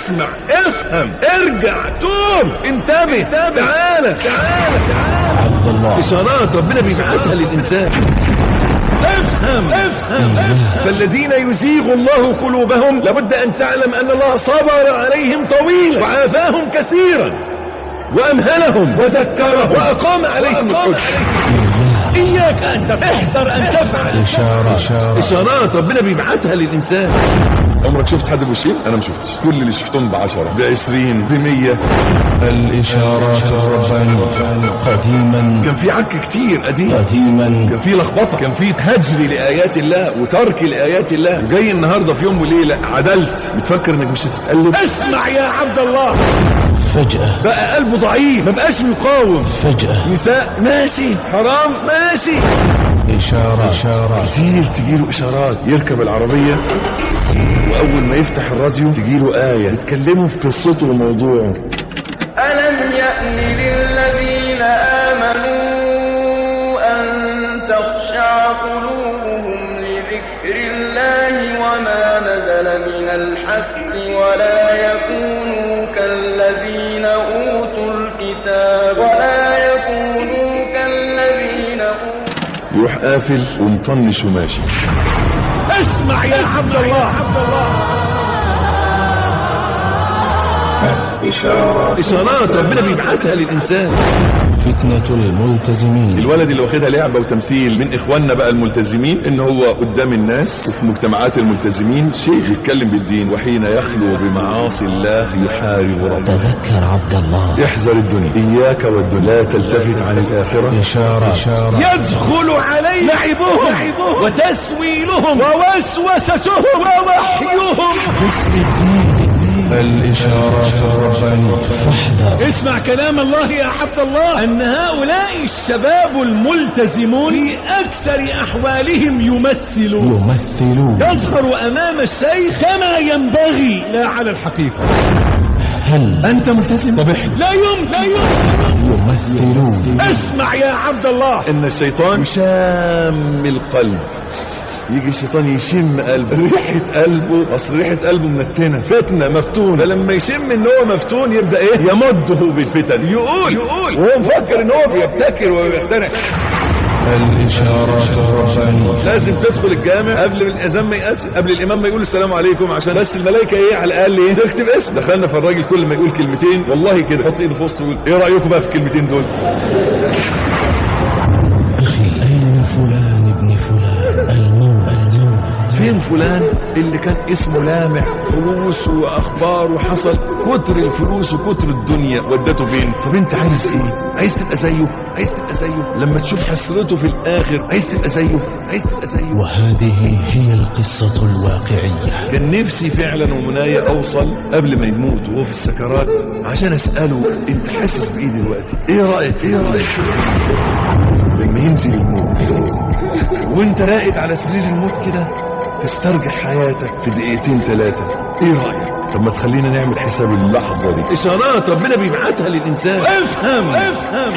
اسمع افهم ارجع توب انتبه تعالى تعالى تعالى عبد الله اشارات ربنا بيبعتها للانسان افهم افهم فالذين يزيغ الله قلوبهم لابد ان تعلم ان الله صبر عليهم طويلا وعافاهم كثيرا وامهلهم وذكرهم واقام عليهم الحجه اياك ان احذر ان تفعل إشارة إشارة اشارات ربنا بيبعتها للانسان عمرك شفت حد بوشين انا ما شفتش كل اللي شفتهم بعشرة بعشرين بمية الإشارات الربانية قديما كان في عك كتير قديم قديما كان في لخبطه كان في هجر لايات الله وترك لايات الله وجاي النهارده في يوم وليله عدلت بتفكر انك مش هتتقلب اسمع يا عبد الله فجأة بقى قلبه ضعيف ما بقاش مقاوم فجأة نساء ماشي حرام ماشي إشارة إشارة كتير تجيله اشارات يركب العربيه واول ما يفتح الراديو تجيله ايه بتكلمه في قصته وموضوعه ألم يأن للذين آمنوا أن تخشع قلوبهم لذكر الله وما نزل من الحق ولا يكونوا كالذين أوتوا الكتاب ولا يكونوا كالذين أوتوا يروح قافل ومطنش وماشي اسمع يا عبد الله إشارة اشارات ربنا بيبعتها للانسان فتنة الملتزمين الولد اللي واخدها لعبه وتمثيل من اخواننا بقى الملتزمين ان هو قدام الناس وفي مجتمعات الملتزمين شيء يتكلم بالدين وحين يخلو بمعاصي الله يحارب ربه تذكر عبد الله احذر الدنيا اياك والدنيا لا تلتفت عن الاخره إشارة إشارة يدخل عليه لعبهم وتسويلهم ووسوستهم ووحيهم باسم الدين الإشارات الربانية فاحذر اسمع كلام الله يا عبد الله ان هؤلاء الشباب الملتزمون في اكثر احوالهم يمثلون يمثلون يظهر امام الشيخ كما ينبغي لا على الحقيقة هل انت ملتزم طب لا يوم لا يوم يمثلون اسمع يا عبد الله ان الشيطان يشام القلب يجي الشيطان يشم قلبه ريحة قلبه اصل ريحة قلبه منتنة فتنة مفتون فلما يشم ان هو مفتون يبدأ ايه يمده بالفتن يقول يقول وهو مفكر ان هو بيبتكر وبيخترع الإشارات الربانية لازم تدخل الجامع قبل الاذان ما يأذن قبل الامام ما يقول السلام عليكم عشان بس الملائكه ايه على الاقل ايه تكتب اسم دخلنا في الراجل كل ما يقول كلمتين والله كده حط ايده في وسطه ويقول ايه رايكم بقى في الكلمتين دول أخي أين فلان ابن فلان الموت الموت فين فلان اللي كان اسمه لامع فلوس واخبار وحصل كتر الفلوس وكتر الدنيا ودته فين طب انت عايز ايه عايز تبقى زيه عايز تبقى زيه لما تشوف حسرته في الاخر عايز تبقى زيه عايز تبقى زيه وهذه هي القصة الواقعية كان نفسي فعلا ومنايا اوصل قبل ما يموت وهو في السكرات عشان اساله انت حاسس بايه دلوقتي ايه رايك ايه رايك لما ينزل الموت وانت راقد على سرير الموت كده تسترجع حياتك في دقيقتين ثلاثة ايه رأيك طب ما تخلينا نعمل حساب اللحظة دي اشارات ربنا بيبعتها للانسان افهم افهم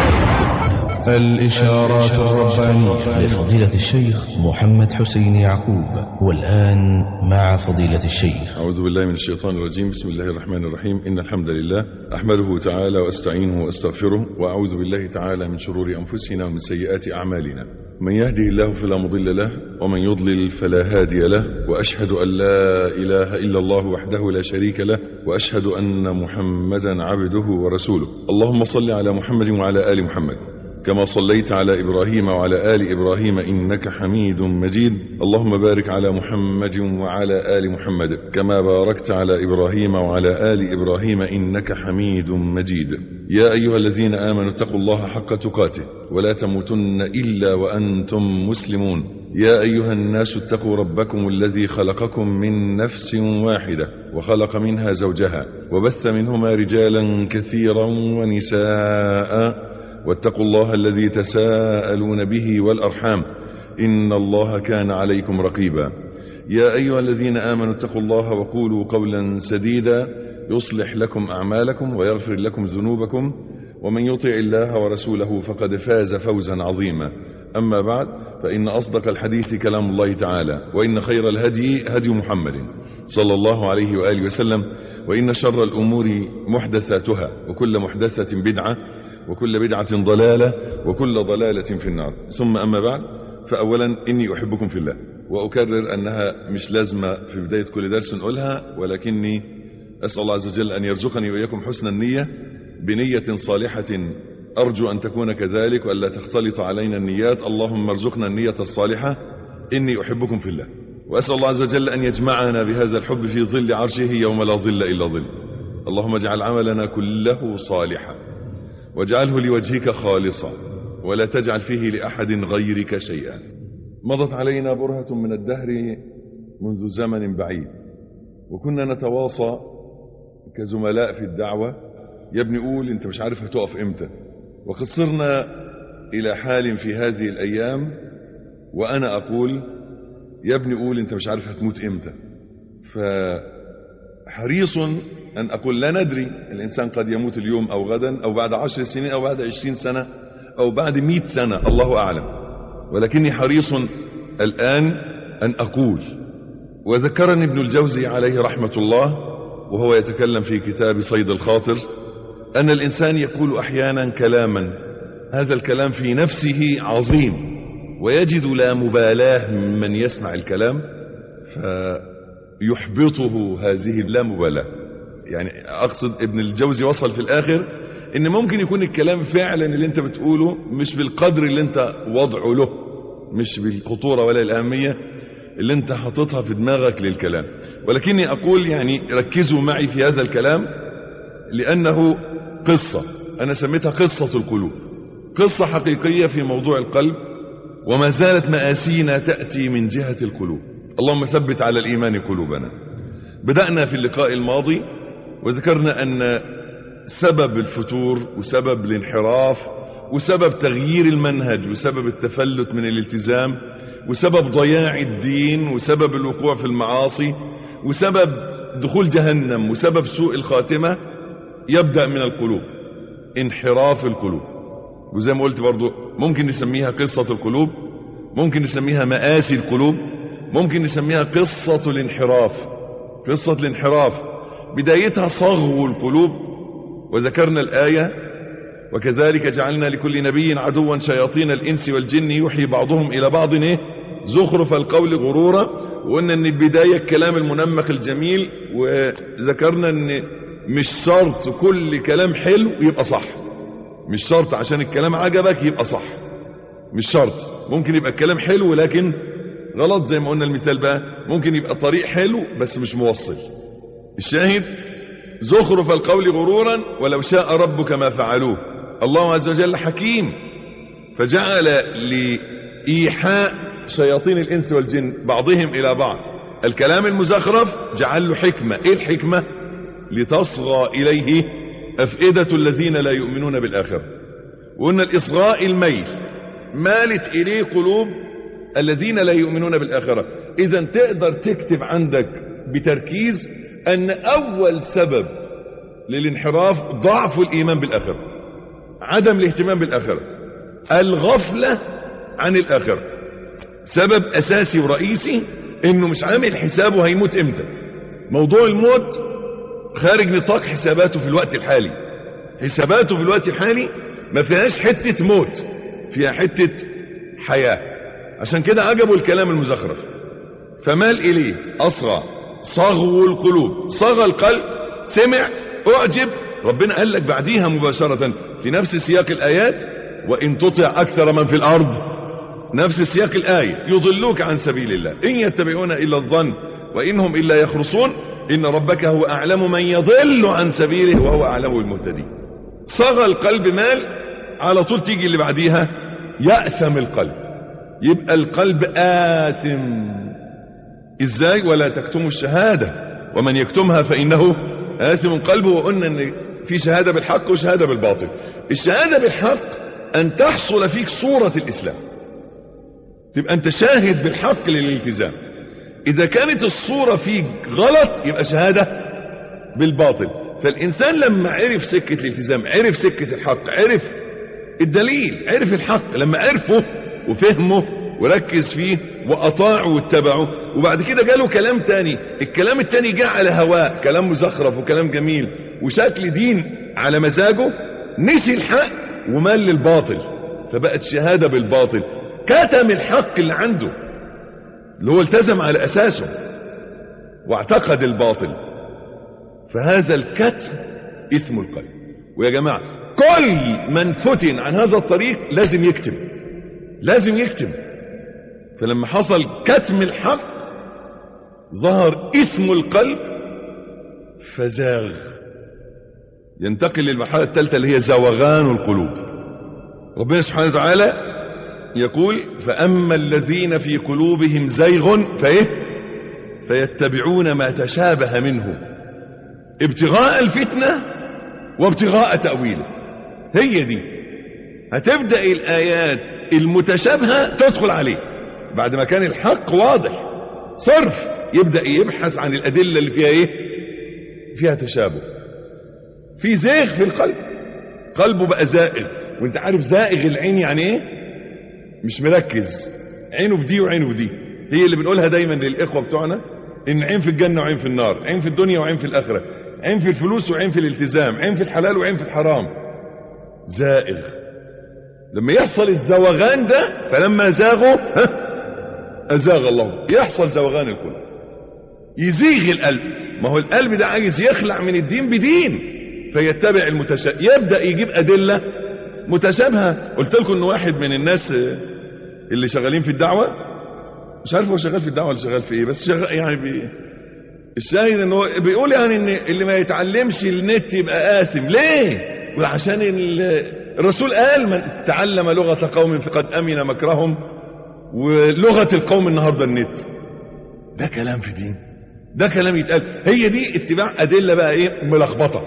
الإشارات الربانية لفضيلة الشيخ محمد حسين يعقوب والآن مع فضيلة الشيخ أعوذ بالله من الشيطان الرجيم بسم الله الرحمن الرحيم إن الحمد لله أحمده تعالى وأستعينه وأستغفره وأعوذ بالله تعالى من شرور أنفسنا ومن سيئات أعمالنا من يهده الله فلا مضل له ومن يضلل فلا هادي له وأشهد أن لا إله إلا الله وحده لا شريك له وأشهد أن محمدا عبده ورسوله اللهم صل على محمد وعلى آل محمد كما صليت على إبراهيم وعلى آل إبراهيم إنك حميد مجيد اللهم بارك على محمد وعلى آل محمد كما باركت على إبراهيم وعلى آل إبراهيم إنك حميد مجيد يا أيها الذين آمنوا اتقوا الله حق تقاته ولا تموتن إلا وأنتم مسلمون يا أيها الناس اتقوا ربكم الذي خلقكم من نفس واحدة وخلق منها زوجها وبث منهما رجالا كثيرا ونساء واتقوا الله الذي تساءلون به والأرحام إن الله كان عليكم رقيبا يا أيها الذين آمنوا اتقوا الله وقولوا قولا سديدا يصلح لكم أعمالكم ويغفر لكم ذنوبكم ومن يطع الله ورسوله فقد فاز فوزا عظيما أما بعد فإن أصدق الحديث كلام الله تعالى وإن خير الهدي هدي محمد صلى الله عليه وآله وسلم وإن شر الأمور محدثاتها وكل محدثة بدعة وكل بدعة ضلالة وكل ضلالة في النار ثم أما بعد فأولا إني أحبكم في الله وأكرر أنها مش لازمة في بداية كل درس نقولها ولكني أسأل الله عز وجل أن يرزقني وإياكم حسن النية بنية صالحة أرجو أن تكون كذلك وألا تختلط علينا النيات اللهم ارزقنا النية الصالحة إني أحبكم في الله وأسأل الله عز وجل أن يجمعنا بهذا الحب في ظل عرشه يوم لا ظل إلا ظل اللهم اجعل عملنا كله صالحا واجعله لوجهك خالصا ولا تجعل فيه لأحد غيرك شيئا مضت علينا برهة من الدهر منذ زمن بعيد وكنا نتواصى كزملاء في الدعوة يا ابني قول انت مش عارف هتقف امتى وقد صرنا الى حال في هذه الايام وانا اقول يا ابني قول انت مش عارف هتموت امتى فحريص ان اقول لا ندري الانسان قد يموت اليوم او غدا او بعد عشر سنين او بعد عشرين سنة او بعد مئة سنة الله اعلم ولكني حريص الان ان اقول وذكرني ابن الجوزي عليه رحمة الله وهو يتكلم في كتاب صيد الخاطر أن الإنسان يقول أحيانا كلاما هذا الكلام في نفسه عظيم ويجد لا مبالاة من يسمع الكلام فيحبطه هذه اللا مبالاة يعني أقصد ابن الجوزي وصل في الآخر إن ممكن يكون الكلام فعلا اللي أنت بتقوله مش بالقدر اللي أنت وضعه له مش بالخطورة ولا الأهمية اللي أنت حاططها في دماغك للكلام ولكني أقول يعني ركزوا معي في هذا الكلام لأنه قصة أنا سميتها قصة القلوب قصة حقيقية في موضوع القلب وما زالت مآسينا تأتي من جهة القلوب اللهم ثبت على الإيمان قلوبنا بدأنا في اللقاء الماضي وذكرنا أن سبب الفتور وسبب الانحراف وسبب تغيير المنهج وسبب التفلت من الالتزام وسبب ضياع الدين وسبب الوقوع في المعاصي وسبب دخول جهنم وسبب سوء الخاتمة يبدأ من القلوب انحراف القلوب وزي ما قلت برضو ممكن نسميها قصة القلوب ممكن نسميها مآسي القلوب ممكن نسميها قصة الانحراف قصة الانحراف بدايتها صغو القلوب وذكرنا الآية وكذلك جعلنا لكل نبي عدوا شياطين الإنس والجن يوحي بعضهم إلى بعض إيه؟ زخرف القول غرورا وقلنا ان البداية الكلام المنمق الجميل وذكرنا ان مش شرط كل كلام حلو يبقى صح مش شرط عشان الكلام عجبك يبقى صح مش شرط ممكن يبقى الكلام حلو لكن غلط زي ما قلنا المثال بقى ممكن يبقى طريق حلو بس مش موصل الشاهد زخرف القول غرورا ولو شاء ربك ما فعلوه الله عز وجل حكيم فجعل لإيحاء شياطين الإنس والجن بعضهم إلى بعض الكلام المزخرف جعل له حكمة إيه الحكمة لتصغى إليه أفئدة الذين لا يؤمنون بالآخرة وأن الإصغاء الميل مالت إليه قلوب الذين لا يؤمنون بالآخرة إذا تقدر تكتب عندك بتركيز أن أول سبب للانحراف ضعف الإيمان بالآخرة عدم الاهتمام بالآخرة الغفلة عن الآخرة سبب أساسي ورئيسي إنه مش عامل حسابه هيموت إمتى موضوع الموت خارج نطاق حساباته في الوقت الحالي حساباته في الوقت الحالي ما فيهاش حتة موت فيها حتة حياة عشان كده عجبه الكلام المزخرف فمال إليه أصغى صغو القلوب صغى القلب سمع أعجب ربنا قال لك بعديها مباشرة في نفس سياق الآيات وإن تطع أكثر من في الأرض نفس سياق الآية يضلوك عن سبيل الله إن يتبعون إلا الظن وإنهم إلا يخرصون إن ربك هو أعلم من يضل عن سبيله وهو أعلم المهتدين صغى القلب مال على طول تيجي اللي بعديها يأثم القلب يبقى القلب آثم إزاي ولا تكتموا الشهادة ومن يكتمها فإنه آثم قلبه وقلنا أن في شهادة بالحق وشهادة بالباطل الشهادة بالحق أن تحصل فيك صورة الإسلام تبقى أنت شاهد بالحق للالتزام إذا كانت الصورة فيك غلط يبقى شهادة بالباطل فالإنسان لما عرف سكة الالتزام عرف سكة الحق عرف الدليل عرف الحق لما عرفه وفهمه وركز فيه واطاعوا واتبعوا وبعد كده جاله كلام تاني الكلام التاني جاء على هواه كلام مزخرف وكلام جميل وشكل دين على مزاجه نسي الحق ومال للباطل فبقت شهادة بالباطل كتم الحق اللي عنده اللي هو التزم على اساسه واعتقد الباطل فهذا الكتم اسم القلب ويا جماعة كل من فتن عن هذا الطريق لازم يكتم لازم يكتم فلما حصل كتم الحق ظهر اسم القلب فزاغ ينتقل للمرحلة الثالثة اللي هي زوغان القلوب ربنا سبحانه وتعالى يقول فأما الذين في قلوبهم زيغ فإيه فيتبعون ما تشابه منه ابتغاء الفتنة وابتغاء تأويله هي دي هتبدأ الآيات المتشابهة تدخل عليه بعد ما كان الحق واضح صرف يبدأ يبحث عن الأدلة اللي فيها ايه فيها تشابه في زيغ في القلب قلبه بقى زائغ وانت عارف زائغ العين يعني ايه مش مركز عينه في دي وعينه في دي هي اللي بنقولها دايما للإخوة بتوعنا ان عين في الجنة وعين في النار عين في الدنيا وعين في الآخرة عين في الفلوس وعين في الالتزام عين في الحلال وعين في الحرام زائغ لما يحصل الزوغان ده فلما زاغوا ها أزاغ الله يحصل زوغان القلوب يزيغ القلب ما هو القلب ده عايز يخلع من الدين بدين فيتبع المتشابه يبدأ يجيب أدلة متشابهة قلت لكم ان واحد من الناس اللي شغالين في الدعوة مش عارف هو شغال في الدعوة ولا شغال في ايه بس شغال يعني بي الشاهد ان هو بيقول يعني ان اللي ما يتعلمش النت يبقى آثم ليه عشان الرسول قال من تعلم لغة قوم فقد أمن مكرهم ولغة القوم النهاردة النت ده كلام في دين ده كلام يتقال هي دي اتباع أدلة بقى ايه ملخبطة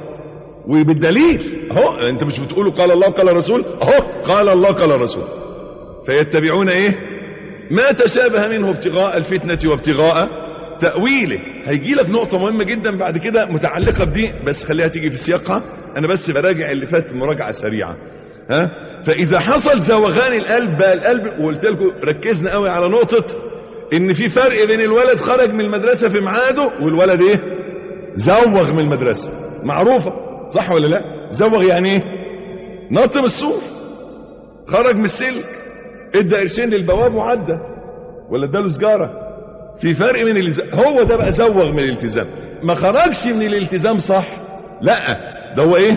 وبالدليل اهو انت مش بتقولوا قال الله قال الرسول اهو قال الله قال الرسول فيتبعون ايه ما تشابه منه ابتغاء الفتنة وابتغاء تأويله هيجي لك نقطة مهمة جدا بعد كده متعلقة بدي بس خليها تيجي في سياقها انا بس براجع اللي فات مراجعة سريعة ها فاذا حصل زوغان القلب بقى القلب وقلت لكم ركزنا قوي على نقطة ان في فرق بين الولد خرج من المدرسة في ميعاده والولد ايه زوغ من المدرسة معروفة صح ولا لا زوغ يعني ايه نط من السور خرج من السلك ادى قرشين للبواب وعدى ولا اداله سجارة في فرق من الز... هو ده بقى زوغ من الالتزام ما خرجش من الالتزام صح لا ده هو ايه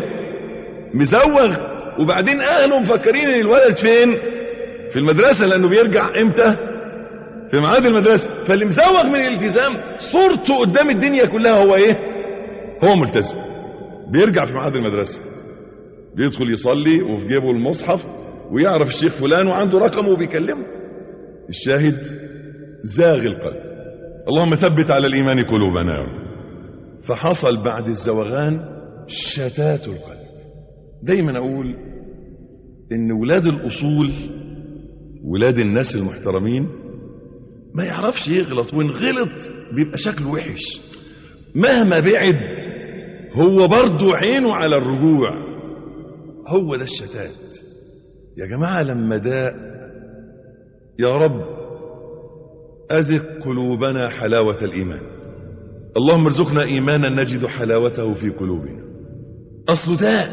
مزوغ وبعدين اهله مفكرين ان الولد فين في المدرسة لانه بيرجع امتى في ميعاد المدرسة فاللي مزوغ من الالتزام صورته قدام الدنيا كلها هو ايه هو ملتزم بيرجع في ميعاد المدرسة بيدخل يصلي وفي جيبه المصحف ويعرف الشيخ فلان وعنده رقمه وبيكلمه الشاهد زاغ القلب اللهم ثبت على الإيمان قلوبنا فحصل بعد الزوغان شتات القلب دايما أقول إن ولاد الأصول ولاد الناس المحترمين ما يعرفش يغلط وإن غلط بيبقى شكله وحش مهما بعد هو برضو عينه على الرجوع هو ده الشتات يا جماعة لما ده يا رب أزق قلوبنا حلاوة الإيمان اللهم ارزقنا إيمانا نجد حلاوته في قلوبنا أصله داء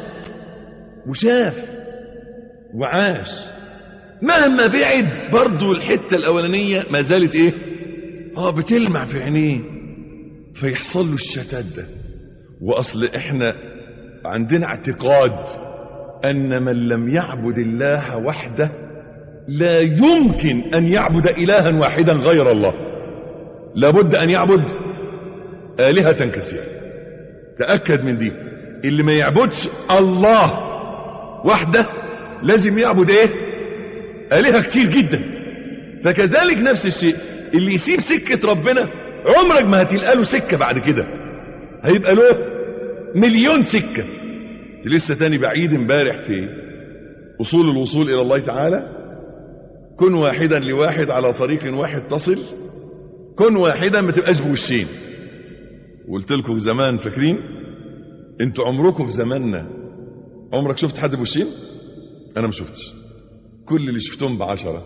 وشاف وعاش مهما بعد برضو الحتة الأولانية ما زالت إيه آه بتلمع في عينيه فيحصل له الشتات ده وأصل إحنا عندنا اعتقاد أن من لم يعبد الله وحده لا يمكن أن يعبد إلها واحدا غير الله لابد أن يعبد آلهة كثيرة تأكد من دي اللي ما يعبدش الله وحده لازم يعبد ايه آلهة كتير جدا فكذلك نفس الشيء اللي يسيب سكة ربنا عمرك ما هتلقى له سكة بعد كده هيبقى له مليون سكة لسه تاني بعيد امبارح في أصول الوصول إلى الله تعالى كن واحدا لواحد على طريق واحد تصل كن واحدا ما تبقاش بوشين وقلت لكم زمان فاكرين انتوا عمركم في زماننا عمرك شفت حد بوشين انا ما شفتش كل اللي شفتهم بعشرة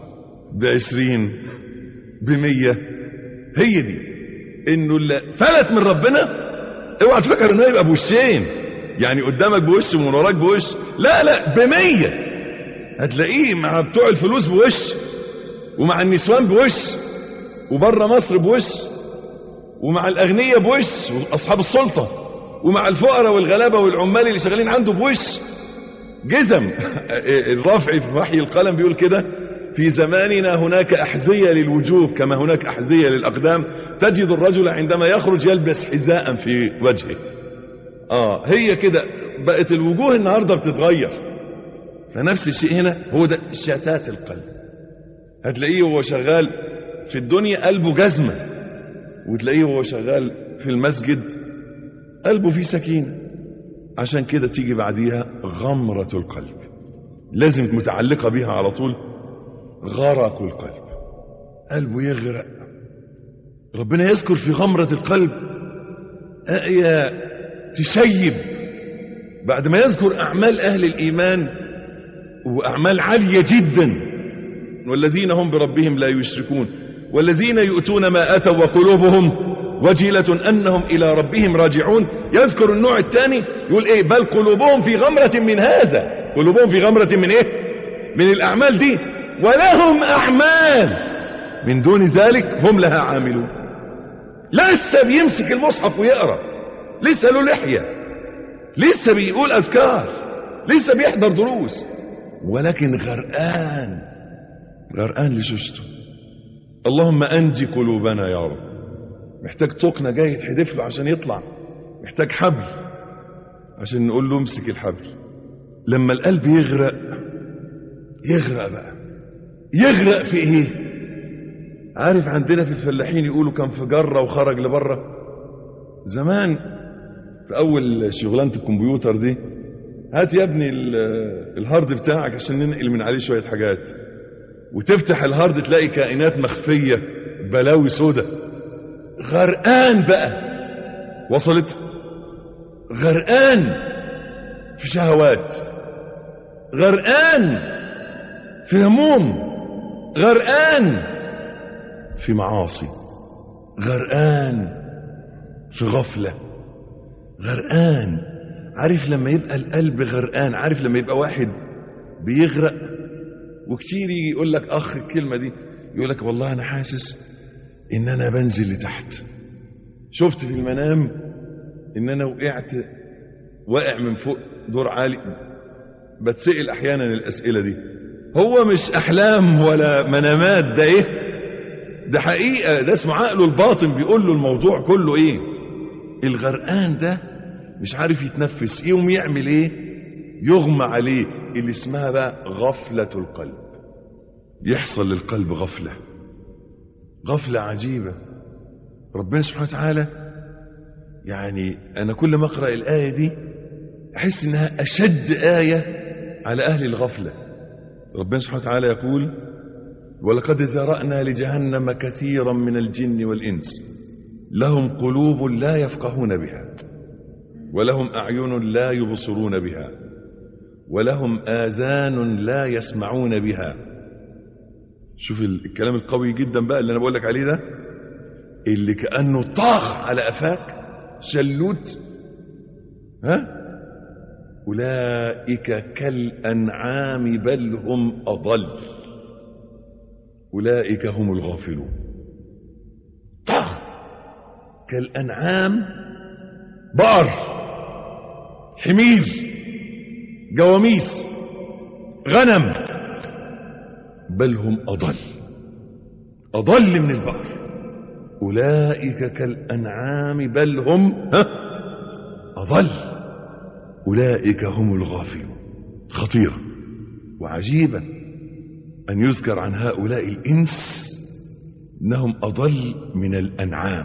بعشرين بمية هي دي انه اللي فلت من ربنا اوعى تفكر انه يبقى بوشين يعني قدامك بوش ومن وراك بوش لا لا بمية هتلاقيه مع بتوع الفلوس بوش ومع النسوان بوش وبره مصر بوش ومع الأغنياء بوش وأصحاب السلطة ومع الفقراء والغلابة والعمال اللي شغالين عنده بوش جزم الرافعي في وحي القلم بيقول كده في زماننا هناك أحذية للوجوه كما هناك أحذية للأقدام تجد الرجل عندما يخرج يلبس حذاء في وجهه آه هي كده بقت الوجوه النهاردة بتتغير فنفس الشيء هنا هو ده شتات القلب هتلاقيه وهو شغال في الدنيا قلبه جزمة وتلاقيه وهو شغال في المسجد قلبه فيه سكينة عشان كده تيجي بعديها غمرة القلب لازم متعلقة بيها على طول غرق القلب قلبه يغرق ربنا يذكر في غمرة القلب آية تشيب بعد ما يذكر أعمال أهل الإيمان وأعمال عالية جدا والذين هم بربهم لا يشركون والذين يؤتون ما أتوا وقلوبهم وجلة أنهم إلى ربهم راجعون يذكر النوع الثاني يقول إيه بل قلوبهم في غمرة من هذا قلوبهم في غمرة من إيه من الأعمال دي ولهم أعمال من دون ذلك هم لها عاملون لسه بيمسك المصحف ويقرأ لسه له لحية لسه بيقول أذكار لسه بيحضر دروس ولكن غرقان غرقان لشوشته اللهم أنجي قلوبنا يا رب محتاج طقنة جاي يتحدف له عشان يطلع محتاج حبل عشان نقول له امسك الحبل لما القلب يغرق يغرق بقى يغرق في ايه عارف عندنا في الفلاحين يقولوا كان في جرة وخرج لبره زمان في اول شغلانة الكمبيوتر دي هات يا ابني الهارد بتاعك عشان ننقل من عليه شوية حاجات وتفتح الهارد تلاقي كائنات مخفية بلاوي سودة غرقان بقى وصلت غرقان في شهوات غرقان في هموم غرقان في معاصي غرقان في غفلة غرقان عارف لما يبقى القلب غرقان عارف لما يبقى واحد بيغرق وكتير يجي يقول لك اخ الكلمه دي يقول لك والله انا حاسس ان انا بنزل لتحت شفت في المنام ان انا وقعت واقع من فوق دور عالي بتسأل احيانا الاسئله دي هو مش احلام ولا منامات ده ايه ده حقيقه ده اسمه عقله الباطن بيقول له الموضوع كله ايه الغرقان ده مش عارف يتنفس يقوم يعمل ايه يغمى عليه اللي اسمها بقى غفلة القلب يحصل للقلب غفلة غفلة عجيبة ربنا سبحانه وتعالى يعني أنا كل ما أقرأ الآية دي أحس إنها أشد آية على أهل الغفلة ربنا سبحانه وتعالى يقول ولقد ذرأنا لجهنم كثيرا من الجن والإنس لهم قلوب لا يفقهون بها ولهم أعين لا يبصرون بها ولهم آذان لا يسمعون بها شوف الكلام القوي جدا بقى اللي أنا بقول لك عليه ده اللي كأنه طاغ على أفاك شلوت ها أولئك كالأنعام بل هم أضل أولئك هم الغافلون طاغ كالأنعام بقر حمير جواميس غنم بل هم أضل أضل من البقر أولئك كالأنعام بل هم ها أضل أولئك هم الغافلون خطيرة وعجيبة أن يذكر عن هؤلاء الإنس إنهم أضل من الأنعام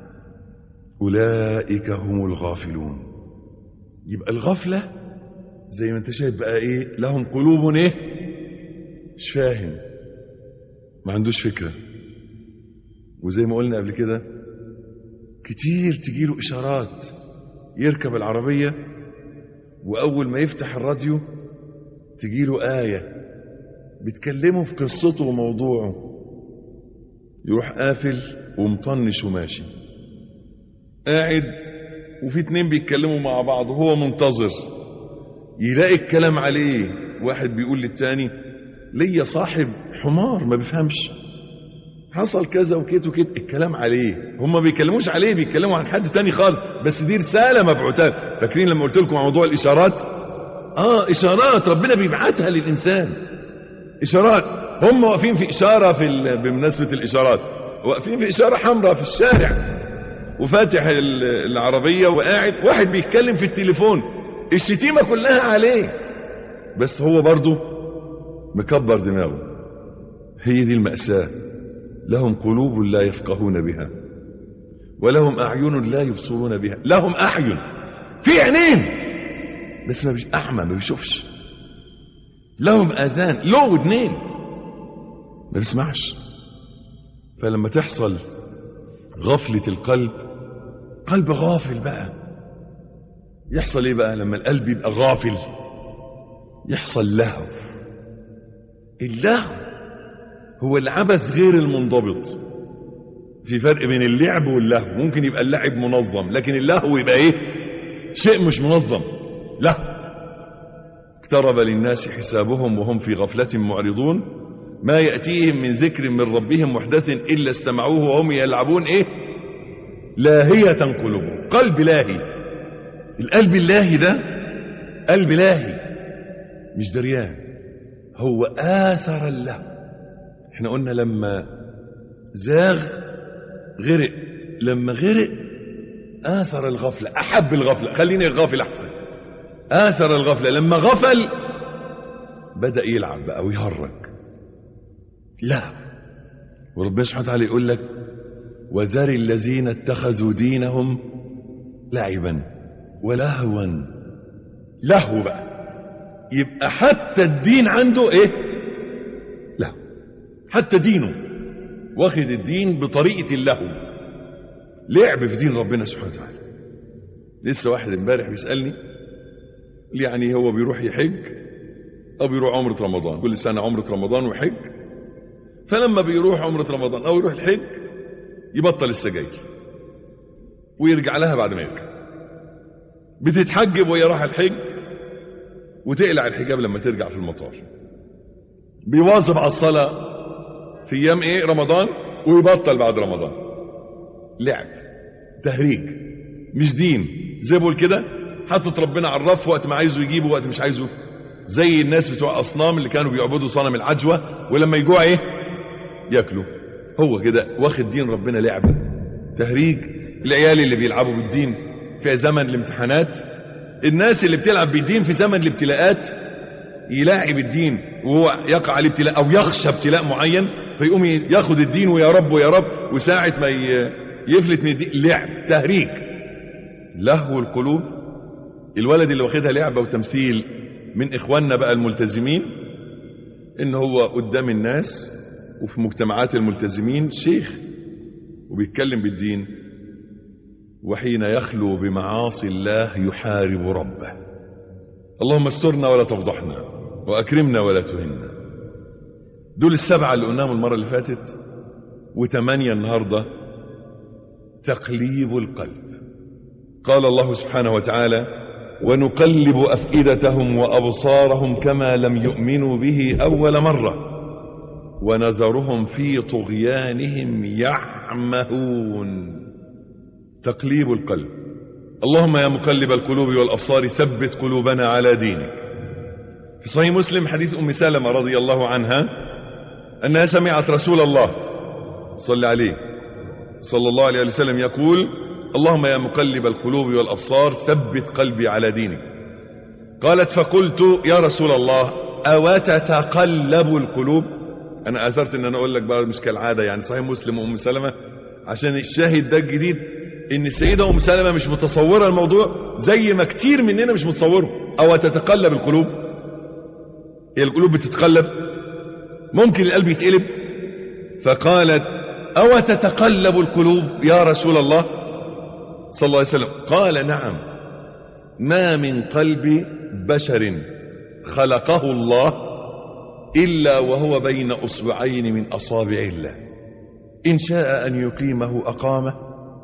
أولئك هم الغافلون يبقى الغفلة زي ما انت شايف بقى ايه لهم قلوب ايه مش فاهم ما عندوش فكرة وزي ما قلنا قبل كده كتير تجيله اشارات يركب العربية واول ما يفتح الراديو تجيله آية بتكلمه في قصته وموضوعه يروح قافل ومطنش وماشي قاعد وفي اتنين بيتكلموا مع بعض وهو منتظر يلاقي الكلام عليه واحد بيقول للتاني ليا صاحب حمار ما بيفهمش حصل كذا وكده وكده الكلام عليه هم ما بيتكلموش عليه بيتكلموا عن حد تاني خالص بس دي رسالة مبعوثة فاكرين لما قلت لكم عن موضوع الإشارات اه إشارات ربنا بيبعتها للإنسان إشارات هم واقفين في إشارة في ال... بمناسبة الإشارات واقفين في إشارة حمراء في الشارع وفاتح ال- العربية وقاعد واحد بيتكلم في التليفون الشتيمة كلها عليه بس هو برضه مكبر دماغه هي دي المأساة لهم قلوب لا يفقهون بها ولهم أعين لا يبصرون بها لهم أعين في عينين بس ما بيش أعمى ما بيشوفش لهم آذان له ودنين ما بيسمعش فلما تحصل غفلة القلب قلب غافل بقى يحصل ايه بقى لما القلب يبقى غافل يحصل لهو اللهو هو العبث غير المنضبط في فرق بين اللعب واللهو ممكن يبقى اللعب منظم لكن اللهو يبقى ايه شيء مش منظم لا اقترب للناس حسابهم وهم في غفلة معرضون ما يأتيهم من ذكر من ربهم محدث إلا استمعوه وهم يلعبون ايه لاهية قلوبهم قلب لاهي القلب اللاهي ده قلب لاهي مش دريان هو آثر اللهو احنا قلنا لما زاغ غرق لما غرق آثر الغفلة أحب الغفلة خليني غافل أحسن آثر الغفلة لما غفل بدأ يلعب بقى ويهرج لا وربنا سبحانه وتعالى يقول لك وذر الذين اتخذوا دينهم لعبا ولهوا لهو بقى يبقى حتى الدين عنده ايه لهو حتى دينه واخد الدين بطريقة اللهو لعب في دين ربنا سبحانه وتعالى لسه واحد امبارح بيسألني يعني هو بيروح يحج او بيروح عمرة رمضان كل سنة عمرة رمضان ويحج فلما بيروح عمرة رمضان او يروح الحج يبطل السجاير ويرجع لها بعد ما يرجع بتتحجب وهي رايحه الحج وتقلع الحجاب لما ترجع في المطار بيواظب على الصلاة في ايام ايه رمضان ويبطل بعد رمضان لعب تهريج مش دين زي بقول كده حاطط ربنا على الرف وقت ما عايزه يجيبه وقت مش عايزه زي الناس بتوع اصنام اللي كانوا بيعبدوا صنم العجوة ولما يجوع ايه ياكلوا هو كده واخد دين ربنا لعبة تهريج العيال اللي بيلعبوا بالدين في زمن الامتحانات الناس اللي بتلعب بالدين في زمن الابتلاءات يلاعب الدين وهو يقع عليه ابتلاء او يخشى ابتلاء معين فيقوم ياخد الدين ويا رب ويا رب وساعة ما يفلت من الدين لعب تهريج لهو القلوب الولد اللي واخدها لعبة وتمثيل من اخواننا بقى الملتزمين ان هو قدام الناس وفي مجتمعات الملتزمين شيخ وبيتكلم بالدين وحين يخلو بمعاصي الله يحارب ربه اللهم استرنا ولا تفضحنا واكرمنا ولا تهنا دول السبعة اللي قلناهم المرة اللي فاتت وثمانية النهاردة تقليب القلب قال الله سبحانه وتعالى ونقلب أفئدتهم وأبصارهم كما لم يؤمنوا به أول مرة ونذرهم في طغيانهم يعمهون تقليب القلب اللهم يا مقلب القلوب والأبصار ثبت قلوبنا على دينك في صحيح مسلم حديث أم سلمة رضي الله عنها أنها سمعت رسول الله صلى عليه صلى الله عليه وسلم يقول اللهم يا مقلب القلوب والأبصار ثبت قلبي على دينك قالت فقلت يا رسول الله أوتتقلب القلوب أنا أثرت أن أنا أقول لك بقى مش كالعادة يعني صحيح مسلم وأم سلمة عشان الشاهد ده الجديد ان السيدة ام سلمة مش متصورة الموضوع زي ما كتير مننا مش متصوره او تتقلب القلوب هي القلوب بتتقلب ممكن القلب يتقلب فقالت او تتقلب القلوب يا رسول الله صلى الله عليه وسلم قال نعم ما من قلب بشر خلقه الله إلا وهو بين أصبعين من أصابع الله إن شاء أن يقيمه أقامه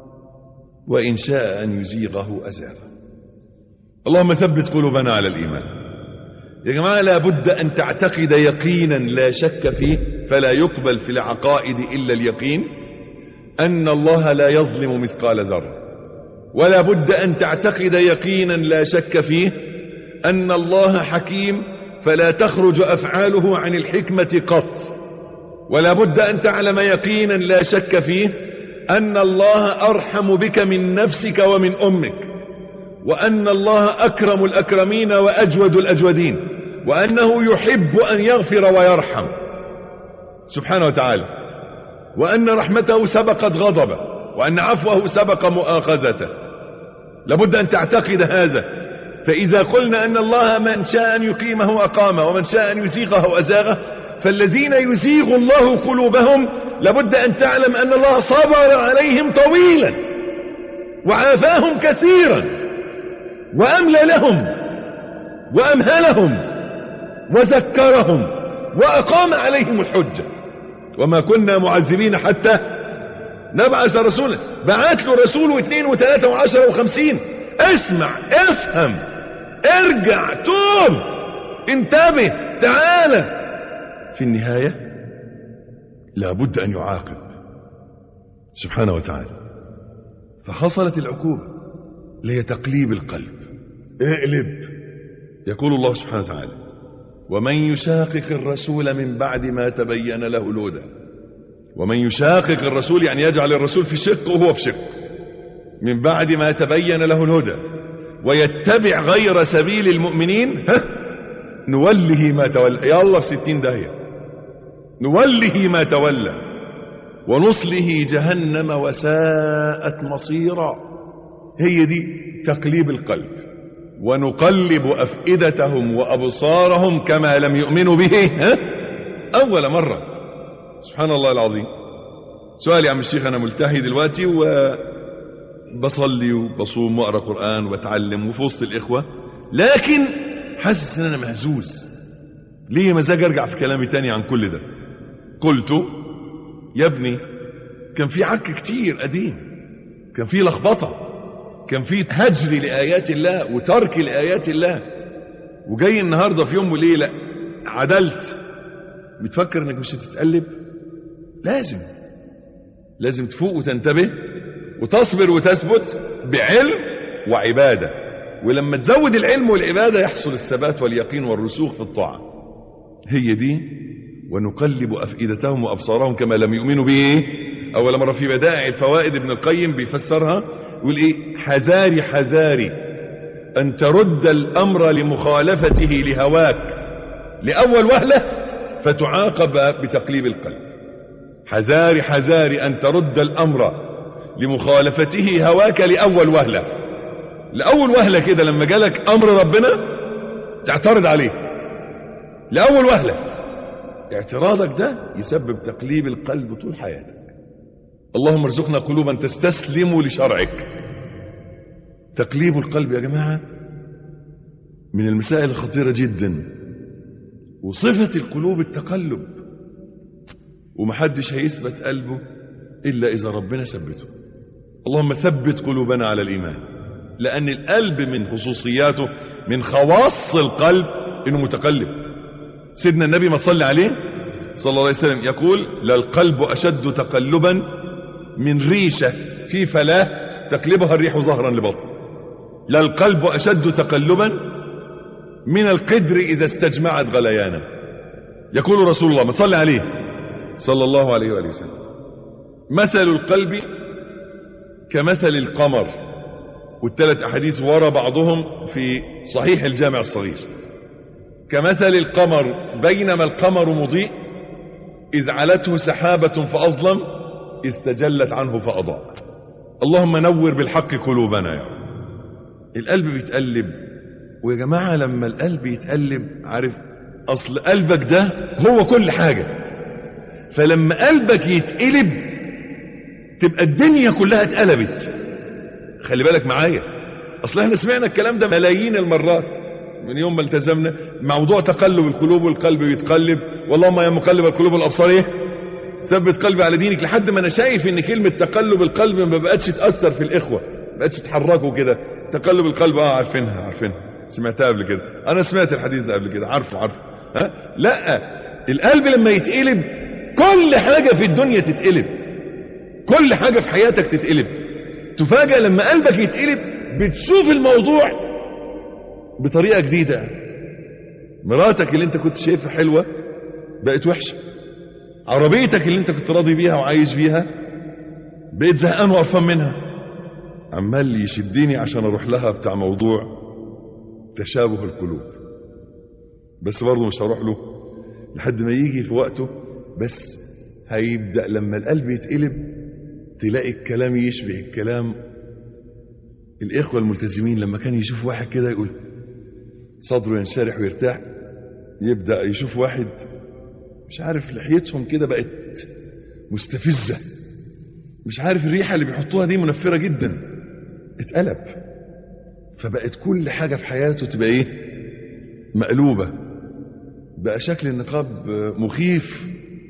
وإن شاء أن يزيغه أزاغه اللهم ثبت قلوبنا على الإيمان يا جماعة لابد أن تعتقد يقينا لا شك فيه فلا يقبل في العقائد إلا اليقين أن الله لا يظلم مثقال ذرة ولا بد أن تعتقد يقينا لا شك فيه أن الله حكيم فلا تخرج أفعاله عن الحكمة قط ولا بد أن تعلم يقينا لا شك فيه أن الله أرحم بك من نفسك ومن أمك وأن الله أكرم الأكرمين وأجود الأجودين وأنه يحب أن يغفر ويرحم سبحانه وتعالى وأن رحمته سبقت غضبه وأن عفوه سبق مؤاخذته لابد أن تعتقد هذا فإذا قلنا أن الله من شاء أن يقيمه أقامه ومن شاء أن يزيغه أزاغه فالذين يزيغ الله قلوبهم لابد أن تعلم أن الله صبر عليهم طويلا وعافاهم كثيرا وأملى لهم وأمهلهم وذكرهم وأقام عليهم الحجة وما كنا معذبين حتى نبعث رسولا بعت له رسول واثنين وثلاثة وعشرة وخمسين اسمع افهم ارجع توب انتبه تعالى في النهاية لابد أن يعاقب سبحانه وتعالى فحصلت العقوبة اللي هي تقليب القلب اقلب يقول الله سبحانه وتعالى ومن يشاقق الرسول من بعد ما تبين له الهدى ومن يشاقق الرسول يعني يجعل الرسول في شق وهو في شق من بعد ما تبين له الهدى ويتبع غير سبيل المؤمنين ها نوله ما تولى يا الله في ستين داهية نوله ما تولى ونصله جهنم وساءت مصيرا هي دي تقليب القلب ونقلب أفئدتهم وأبصارهم كما لم يؤمنوا به ها؟ أول مرة سبحان الله العظيم سؤال يا عم الشيخ أنا ملتهي دلوقتي وبصلي وبصوم وأقرأ قرآن وبتعلم وفي وسط الإخوة لكن حاسس إن أنا مهزوز ليه مزاج أرجع في كلامي تاني عن كل ده قلت يا ابني كان في عك كتير قديم كان في لخبطه كان في هجر لآيات الله وترك لآيات الله وجاي النهاردة في يوم وليلة عدلت بتفكر انك مش هتتقلب لازم لازم تفوق وتنتبه وتصبر وتثبت بعلم وعبادة ولما تزود العلم والعبادة يحصل الثبات واليقين والرسوخ في الطاعة هي دي ونقلب أفئدتهم وأبصارهم كما لم يؤمنوا به أول مرة في بدائع الفوائد ابن القيم بيفسرها يقول ايه حذاري حذاري ان ترد الامر لمخالفته لهواك لاول وهلة فتعاقب بتقليب القلب حذاري حذاري ان ترد الامر لمخالفته هواك لاول وهلة لاول وهلة كده لما جالك امر ربنا تعترض عليه لاول وهلة اعتراضك ده يسبب تقليب القلب طول حياتك اللهم ارزقنا قلوبا تستسلم لشرعك تقليب القلب يا جماعة من المسائل الخطيرة جدا وصفة القلوب التقلب ومحدش هيثبت قلبه إلا إذا ربنا ثبته اللهم ثبت قلوبنا على الإيمان لأن القلب من خصوصياته من خواص القلب إنه متقلب سيدنا النبي ما صلى عليه صلى الله عليه وسلم يقول للقلب أشد تقلبا من ريشة في فلاة تقلبها الريح ظهرا لبطن لا القلب أشد تقلبا من القدر إذا استجمعت غليانا يقول رسول الله ما صلى عليه صلى الله عليه وآله وسلم مثل القلب كمثل القمر والثلاث أحاديث ورا بعضهم في صحيح الجامع الصغير كمثل القمر بينما القمر مضيء إذ علته سحابة فأظلم استجلت عنه فأضاء اللهم نور بالحق قلوبنا يا رب القلب بيتقلب ويا جماعة لما القلب يتقلب عارف أصل قلبك ده هو كل حاجة فلما قلبك يتقلب تبقى الدنيا كلها اتقلبت خلي بالك معايا أصل احنا سمعنا الكلام ده ملايين المرات من يوم ما التزمنا موضوع تقلب القلوب والقلب بيتقلب واللهم يا مقلب القلوب والابصار ايه ثبت قلبي على دينك لحد ما انا شايف ان كلمه تقلب القلب ما بقتش تاثر في الاخوه ما بقتش تحركوا كده تقلب القلب اه عارفينها عارفينها سمعتها قبل كده انا سمعت الحديث ده قبل كده عارفه عارفه ها لا القلب لما يتقلب كل حاجه في الدنيا تتقلب كل حاجه في حياتك تتقلب تفاجأ لما قلبك يتقلب بتشوف الموضوع بطريقه جديده مراتك اللي انت كنت شايفها حلوه بقت وحشه عربيتك اللي انت كنت راضي بيها وعايش بيها بقيت زهقان وقرفان منها عمال يشدني عشان اروح لها بتاع موضوع تشابه القلوب بس برضه مش هروح له لحد ما يجي في وقته بس هيبدأ لما القلب يتقلب تلاقي الكلام يشبه الكلام الإخوة الملتزمين لما كان يشوف واحد كده يقول صدره ينشرح ويرتاح يبدأ يشوف واحد مش عارف لحيتهم كده بقت مستفزة مش عارف الريحة اللي بيحطوها دي منفرة جدا اتقلب فبقت كل حاجة في حياته تبقى ايه مقلوبة بقى شكل النقاب مخيف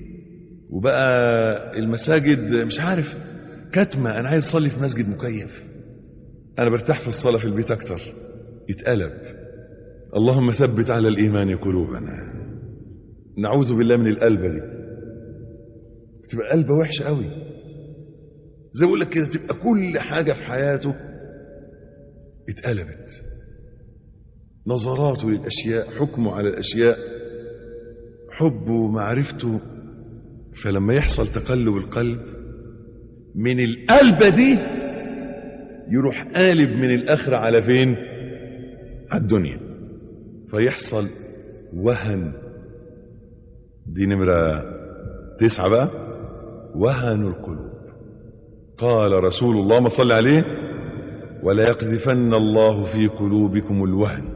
وبقى المساجد مش عارف كتمة انا عايز اصلي في مسجد مكيف انا برتاح في الصلاة في البيت اكتر يتقلب اللهم ثبت على الايمان قلوبنا نعوذ بالله من القلبة دي بتبقى قلبة وحشة قوي زي بقول لك كده تبقى كل حاجة في حياته اتقلبت نظراته للأشياء حكمه على الأشياء حبه ومعرفته فلما يحصل تقلب القلب من القلبة دي يروح قالب من الآخرة على فين على الدنيا فيحصل وهن دي نمرة تسعة بقى وهن القلوب قال رسول الله ما صلى عليه ولا يقذفن الله في قلوبكم الوهن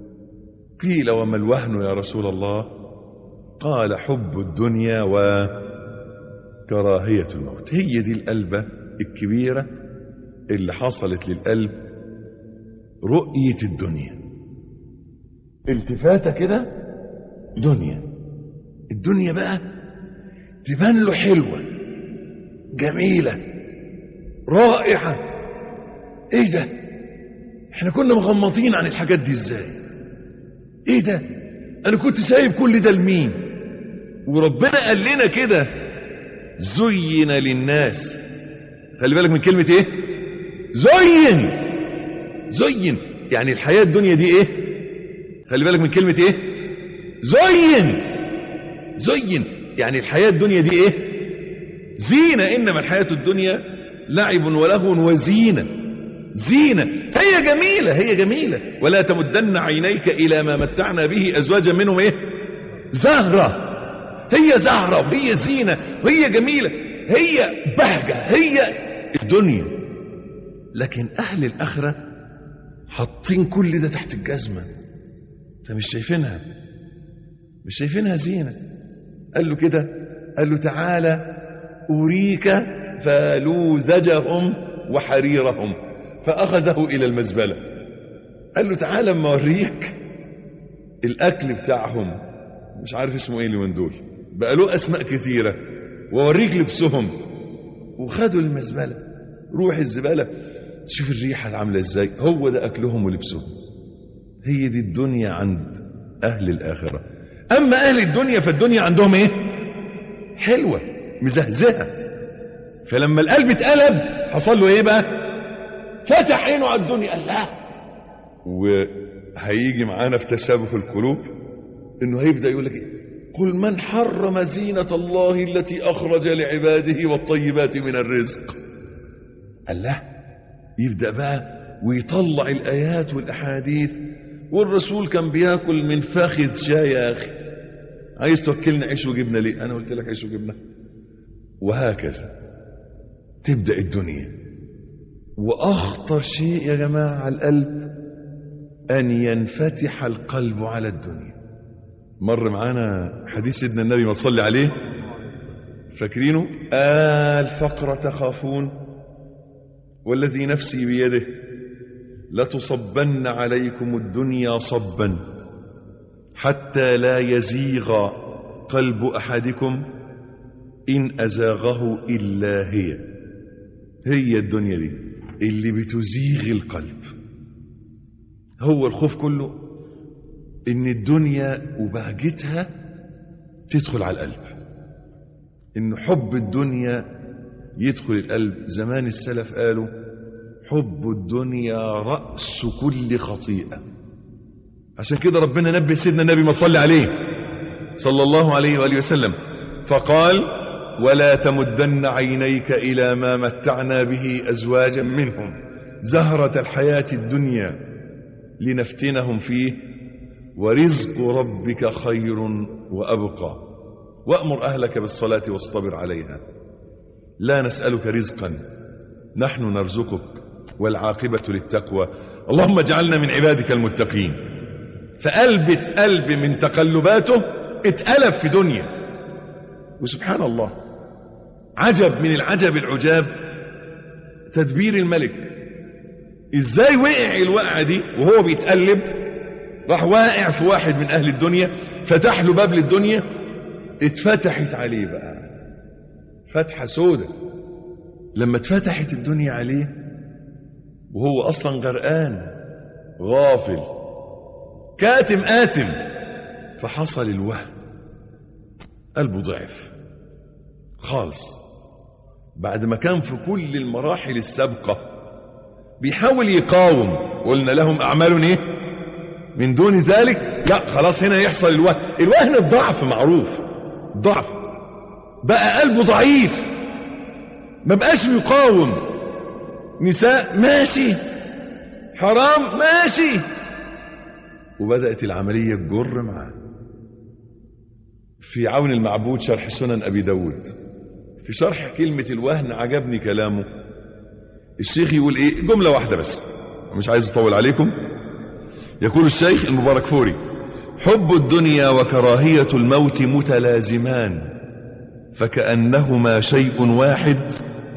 قيل وما الوهن يا رسول الله قال حب الدنيا وكراهية الموت هي دي القلبة الكبيرة اللي حصلت للقلب رؤية الدنيا التفاتة كده دنيا الدنيا بقى تبان له حلوة جميلة رائعة ايه ده احنا كنا مغمضين عن الحاجات دي ازاي ايه ده انا كنت سايب كل ده لمين وربنا قال لنا كده زين للناس خلي بالك من كلمة ايه زين زين يعني الحياة الدنيا دي ايه خلي بالك من كلمة ايه زين زين يعني الحياة الدنيا دي ايه زينة انما الحياة الدنيا لعب ولهو وزينة زينة هي جميلة هي جميلة ولا تمدن عينيك إلى ما متعنا به أزواجا منهم إيه زهرة هي زهرة وهي زينة وهي جميلة هي بهجة هي الدنيا لكن أهل الآخرة حاطين كل ده تحت الجزمة انت مش شايفينها مش شايفينها زينة قال له كده قال له تعالى أريك فلوزجهم وحريرهم فأخذه إلى المزبلة قال له تعالى اما اوريك الأكل بتاعهم مش عارف اسمه ايه اللي من دول بقى له أسماء كثيرة وأوريك لبسهم وخدوا المزبلة روح الزبالة تشوف الريحة عاملة ازاي هو ده أكلهم ولبسهم هي دي الدنيا عند أهل الآخرة أما أهل الدنيا فالدنيا عندهم ايه حلوة مزهزهة فلما القلب اتقلب حصل له ايه بقى فتح عينه على الدنيا قال لا وهيجي معانا في تشابه القلوب انه هيبدا يقول لك إيه؟ قل من حرم زينة الله التي اخرج لعباده والطيبات من الرزق قال لا يبدا بقى ويطلع الايات والاحاديث والرسول كان بياكل من فاخذ شاي يا اخي عايز توكلنا عيش وجبنه ليه انا قلت لك عيش وجبنه وهكذا تبدا الدنيا واخطر شيء يا جماعه على القلب ان ينفتح القلب على الدنيا مر معانا حديث سيدنا النبي ما تصلي عليه فاكرينه آه الفقر تخافون والذي نفسي بيده لتصبن عليكم الدنيا صبا حتى لا يزيغ قلب أحدكم إن أزاغه إلا هي هي الدنيا دي اللي بتزيغ القلب هو الخوف كله إن الدنيا وبهجتها تدخل على القلب إن حب الدنيا يدخل القلب زمان السلف قالوا حب الدنيا رأس كل خطيئة عشان كده ربنا نبه سيدنا النبي ما صلي عليه صلى الله عليه وآله وسلم فقال ولا تمدن عينيك إلى ما متعنا به أزواجا منهم زهرة الحياة الدنيا لنفتنهم فيه ورزق ربك خير وأبقى وأمر أهلك بالصلاة واصطبر عليها لا نسألك رزقا نحن نرزقك والعاقبة للتقوى اللهم اجعلنا من عبادك المتقين فقلبت قلب من تقلباته اتقلب في دنيا وسبحان الله عجب من العجب العجاب تدبير الملك ازاي وقع الوقعة دي وهو بيتقلب راح واقع في واحد من اهل الدنيا فتح له باب للدنيا اتفتحت عليه بقى فتحة سودة لما اتفتحت الدنيا عليه وهو اصلا غرقان غافل كاتم آثم فحصل الوهم قلبه ضعف خالص بعد ما كان في كل المراحل السابقة بيحاول يقاوم قلنا لهم أعمال ايه من دون ذلك لا خلاص هنا يحصل الوهن الوهن الضعف معروف ضعف بقى قلبه ضعيف ما بقاش يقاوم نساء ماشي حرام ماشي وبدأت العملية تجر معاه في عون المعبود شرح سنن أبي داود في شرح كلمة الوهن عجبني كلامه الشيخ يقول ايه جملة واحدة بس مش عايز اطول عليكم يقول الشيخ المبارك فوري حب الدنيا وكراهية الموت متلازمان فكأنهما شيء واحد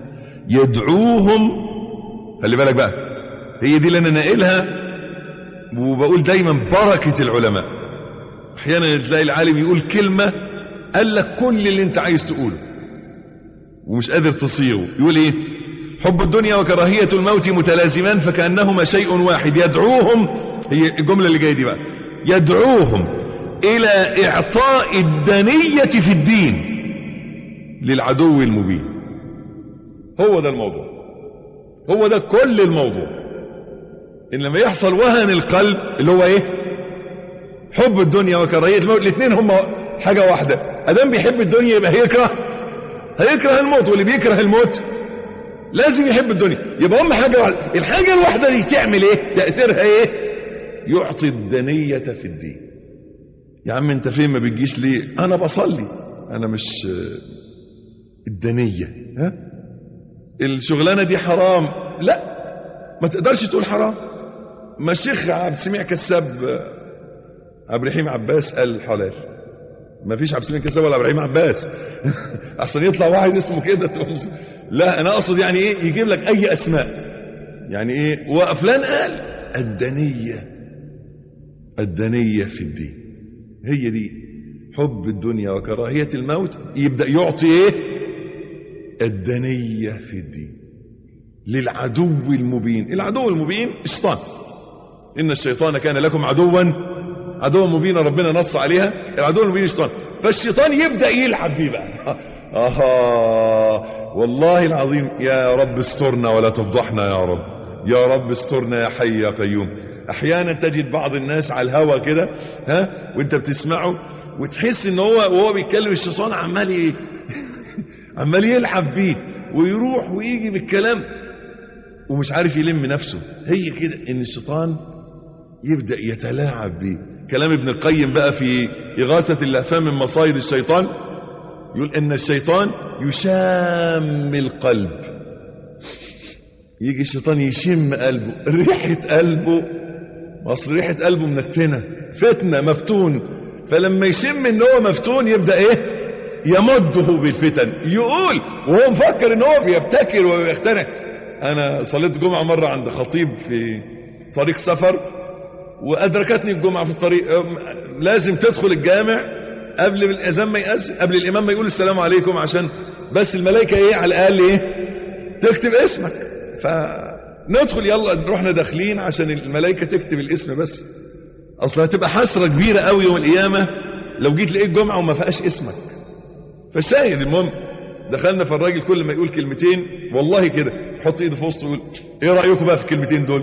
يدعوهم خلي بالك بقى هي دي اللي انا ناقلها وبقول دايما بركة العلماء احيانا تلاقي العالم يقول كلمة قال لك كل اللي انت عايز تقوله ومش قادر تصيغه يقول ايه حب الدنيا وكراهية الموت متلازمان فكأنهما شيء واحد يدعوهم هي الجملة اللي جاية دي بقى يدعوهم إلى إعطاء الدنية في الدين للعدو المبين هو ده الموضوع هو ده كل الموضوع إن لما يحصل وهن القلب اللي هو إيه حب الدنيا وكراهية الموت الاثنين هم حاجة واحدة أدام بيحب الدنيا يبقى هيكره هيكره الموت واللي بيكره الموت لازم يحب الدنيا يبقى هم حاجة واحدة الحاجة الواحدة دي تعمل ايه تأثيرها ايه يعطي الدنية في الدين يا عم انت فين ما بتجيش ليه انا بصلي انا مش الدنية ها الشغلانة دي حرام لا ما تقدرش تقول حرام ما الشيخ عبد السميع كساب عبد الرحيم عباس قال حلال ما فيش عبد السميع كساب ولا عبد الرحيم عباس احسن يطلع واحد اسمه كده تقوم لا انا اقصد يعني ايه يجيب لك اي اسماء يعني ايه وفلان قال الدنية الدنية في الدين هي دي حب الدنيا وكراهية الموت يبدأ يعطي ايه الدنية في الدين للعدو المبين العدو المبين الشيطان إن الشيطان كان لكم عدوا عدوا مبينا ربنا نص عليها العدو المبين الشيطان فالشيطان يبدأ يلعب بيه بقى آه والله العظيم يا رب استرنا ولا تفضحنا يا رب يا رب استرنا يا حي يا قيوم احيانا تجد بعض الناس على الهوا كده ها وانت بتسمعه وتحس ان هو وهو بيتكلم الشيطان عمال ايه عمال يلعب بيه ويروح ويجي بالكلام ومش عارف يلم نفسه هي كده ان الشيطان يبدأ يتلاعب بيه كلام ابن القيم بقى في إغاثة اللهفان من مصايد الشيطان يقول ان الشيطان يشام القلب يجي الشيطان يشم قلبه ريحة قلبه اصل ريحة قلبه منتنة فتنة مفتون فلما يشم ان هو مفتون يبدأ ايه يمده بالفتن يقول وهو مفكر ان هو بيبتكر ويخترع انا صليت جمعة مرة عند خطيب في طريق سفر وادركتني الجمعة في الطريق لازم تدخل الجامع قبل الاذان ما يأذن قبل الامام ما يقول السلام عليكم عشان بس الملائكه ايه على الاقل ايه تكتب اسمك فندخل يلا رحنا داخلين عشان الملائكه تكتب الاسم بس اصل هتبقى حسره كبيره قوي يوم القيامه لو جيت لقيت جمعه وما فيهاش اسمك فالشاهد المهم دخلنا فالراجل كل ما يقول كلمتين والله كده يحط ايده في وسطه ويقول ايه رايكم بقى في الكلمتين دول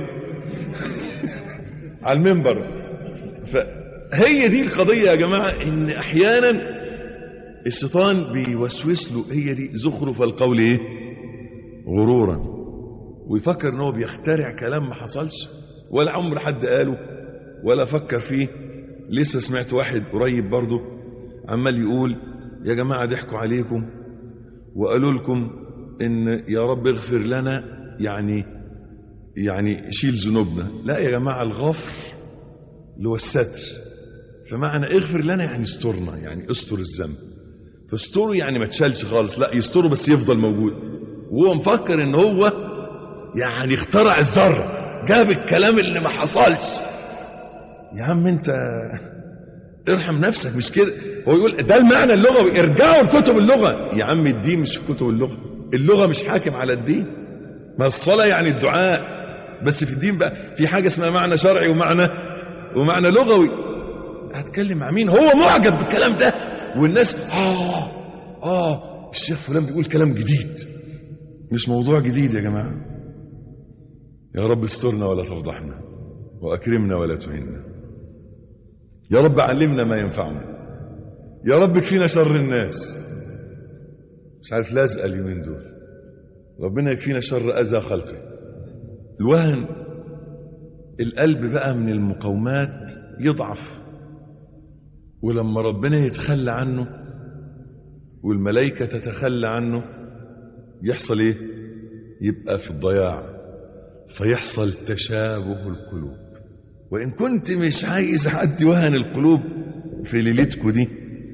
على المنبر فهي دي القضيه يا جماعه ان احيانا الشيطان بيوسوس له هي دي زخرف القول ايه غرورا ويفكر ان هو بيخترع كلام ما حصلش ولا عمر حد قاله ولا فكر فيه لسه سمعت واحد قريب برضه عمال يقول يا جماعة ضحكوا عليكم وقالوا لكم ان يا رب اغفر لنا يعني يعني شيل ذنوبنا لا يا جماعة الغفر اللي هو الستر فمعنى اغفر لنا يعني استرنا يعني استر الذنب فاستره يعني ما تشالش خالص لا يستره بس يفضل موجود وهو مفكر ان هو يعني اخترع الذره جاب الكلام اللي ما حصلش يا عم انت ارحم نفسك مش كده هو يقول ده المعنى اللغوي ارجعوا لكتب اللغه يا عم الدين مش في كتب اللغه اللغه مش حاكم على الدين ما الصلاه يعني الدعاء بس في الدين بقى في حاجه اسمها معنى شرعي ومعنى ومعنى لغوي هتكلم مع مين هو معجب بالكلام ده والناس اه اه الشيخ فلان بيقول كلام جديد مش موضوع جديد يا جماعه يا رب استرنا ولا تفضحنا واكرمنا ولا تهنا يا رب علمنا ما ينفعنا يا رب اكفينا شر الناس مش عارف لازقه اليومين دول ربنا يكفينا شر اذى خلقه الوهن القلب بقى من المقاومات يضعف ولما ربنا يتخلى عنه والملائكة تتخلى عنه يحصل ايه يبقى في الضياع فيحصل تشابه القلوب وإن كنت مش عايز حد وهن القلوب في ليلتكو دي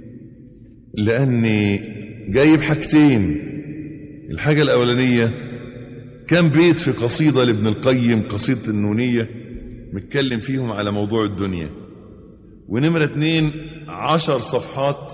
لأني جايب حاجتين الحاجة الأولانية كان بيت في قصيدة لابن القيم قصيدة النونية متكلم فيهم على موضوع الدنيا ونمرة اتنين عشر صفحات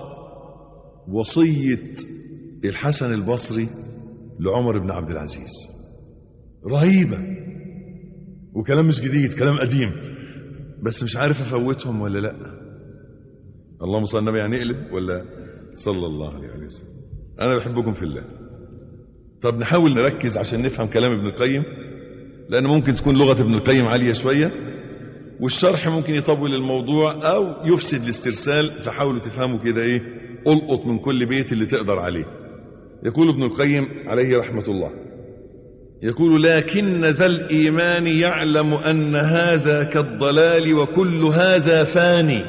وصية الحسن البصري لعمر بن عبد العزيز رهيبة وكلام مش جديد كلام قديم بس مش عارف افوتهم ولا لا اللهم صل على النبي يعني اقلب ولا صلى الله عليه وسلم انا بحبكم في الله طب نحاول نركز عشان نفهم كلام ابن القيم لان ممكن تكون لغة ابن القيم عالية شوية والشرح ممكن يطول الموضوع او يفسد الاسترسال فحاولوا تفهموا كده ايه القط من كل بيت اللي تقدر عليه يقول ابن القيم عليه رحمة الله يقول لكن ذا الإيمان يعلم أن هذا كالضلال وكل هذا فاني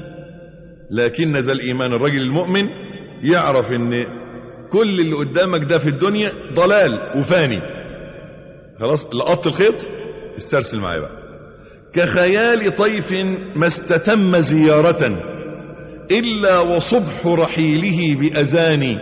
لكن ذا الإيمان الرجل المؤمن يعرف أن كل اللي قدامك ده في الدنيا ضلال وفاني خلاص لقطت الخيط استرسل معايا بقى كخيال طيف ما استتم زيارة إلا وصبح رحيله بأذان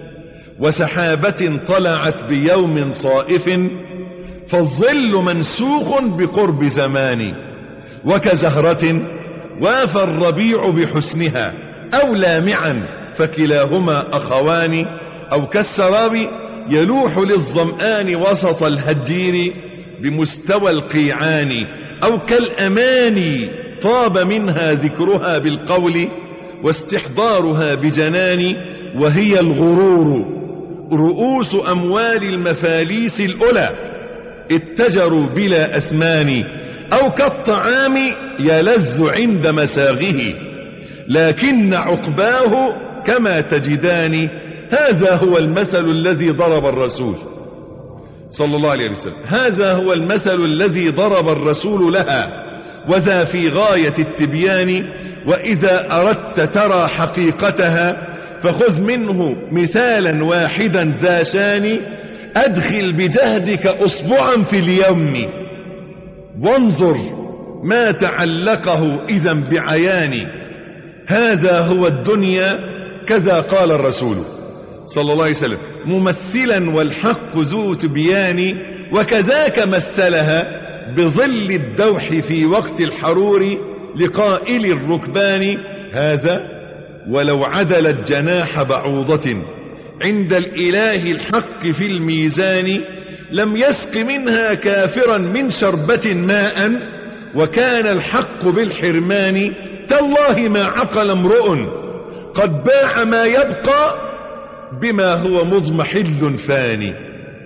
وسحابة طلعت بيوم صائف فالظل منسوخ بقرب زمان وكزهرة وافى الربيع بحسنها أو لامعا فكلاهما أخوان أو كالسراب يلوح للظمآن وسط الهجير بمستوى القيعان أو كالأماني طاب منها ذكرها بالقول واستحضارها بجنان وهي الغرور رؤوس أموال المفاليس الأولى اتجروا بلا أسمان أو كالطعام يلذ عند مساغه لكن عقباه كما تجدان هذا هو المثل الذي ضرب الرسول صلى الله عليه وسلم هذا هو المثل الذي ضرب الرسول لها وذا في غاية التبيان وإذا أردت ترى حقيقتها فخذ منه مثالا واحدا ذا شان أدخل بجهدك أصبعا في اليم وانظر ما تعلقه إذا بعيان هذا هو الدنيا كذا قال الرسول صلى الله عليه وسلم ممثلا والحق ذو تبيان وكذاك مثلها بظل الدوح في وقت الحرور لقائل الركبان هذا ولو عدلت جناح بعوضة عند الإله الحق في الميزان لم يسق منها كافرا من شربة ماء وكان الحق بالحرمان تالله ما عقل امرؤ قد باع ما يبقى بما هو مضمحل فاني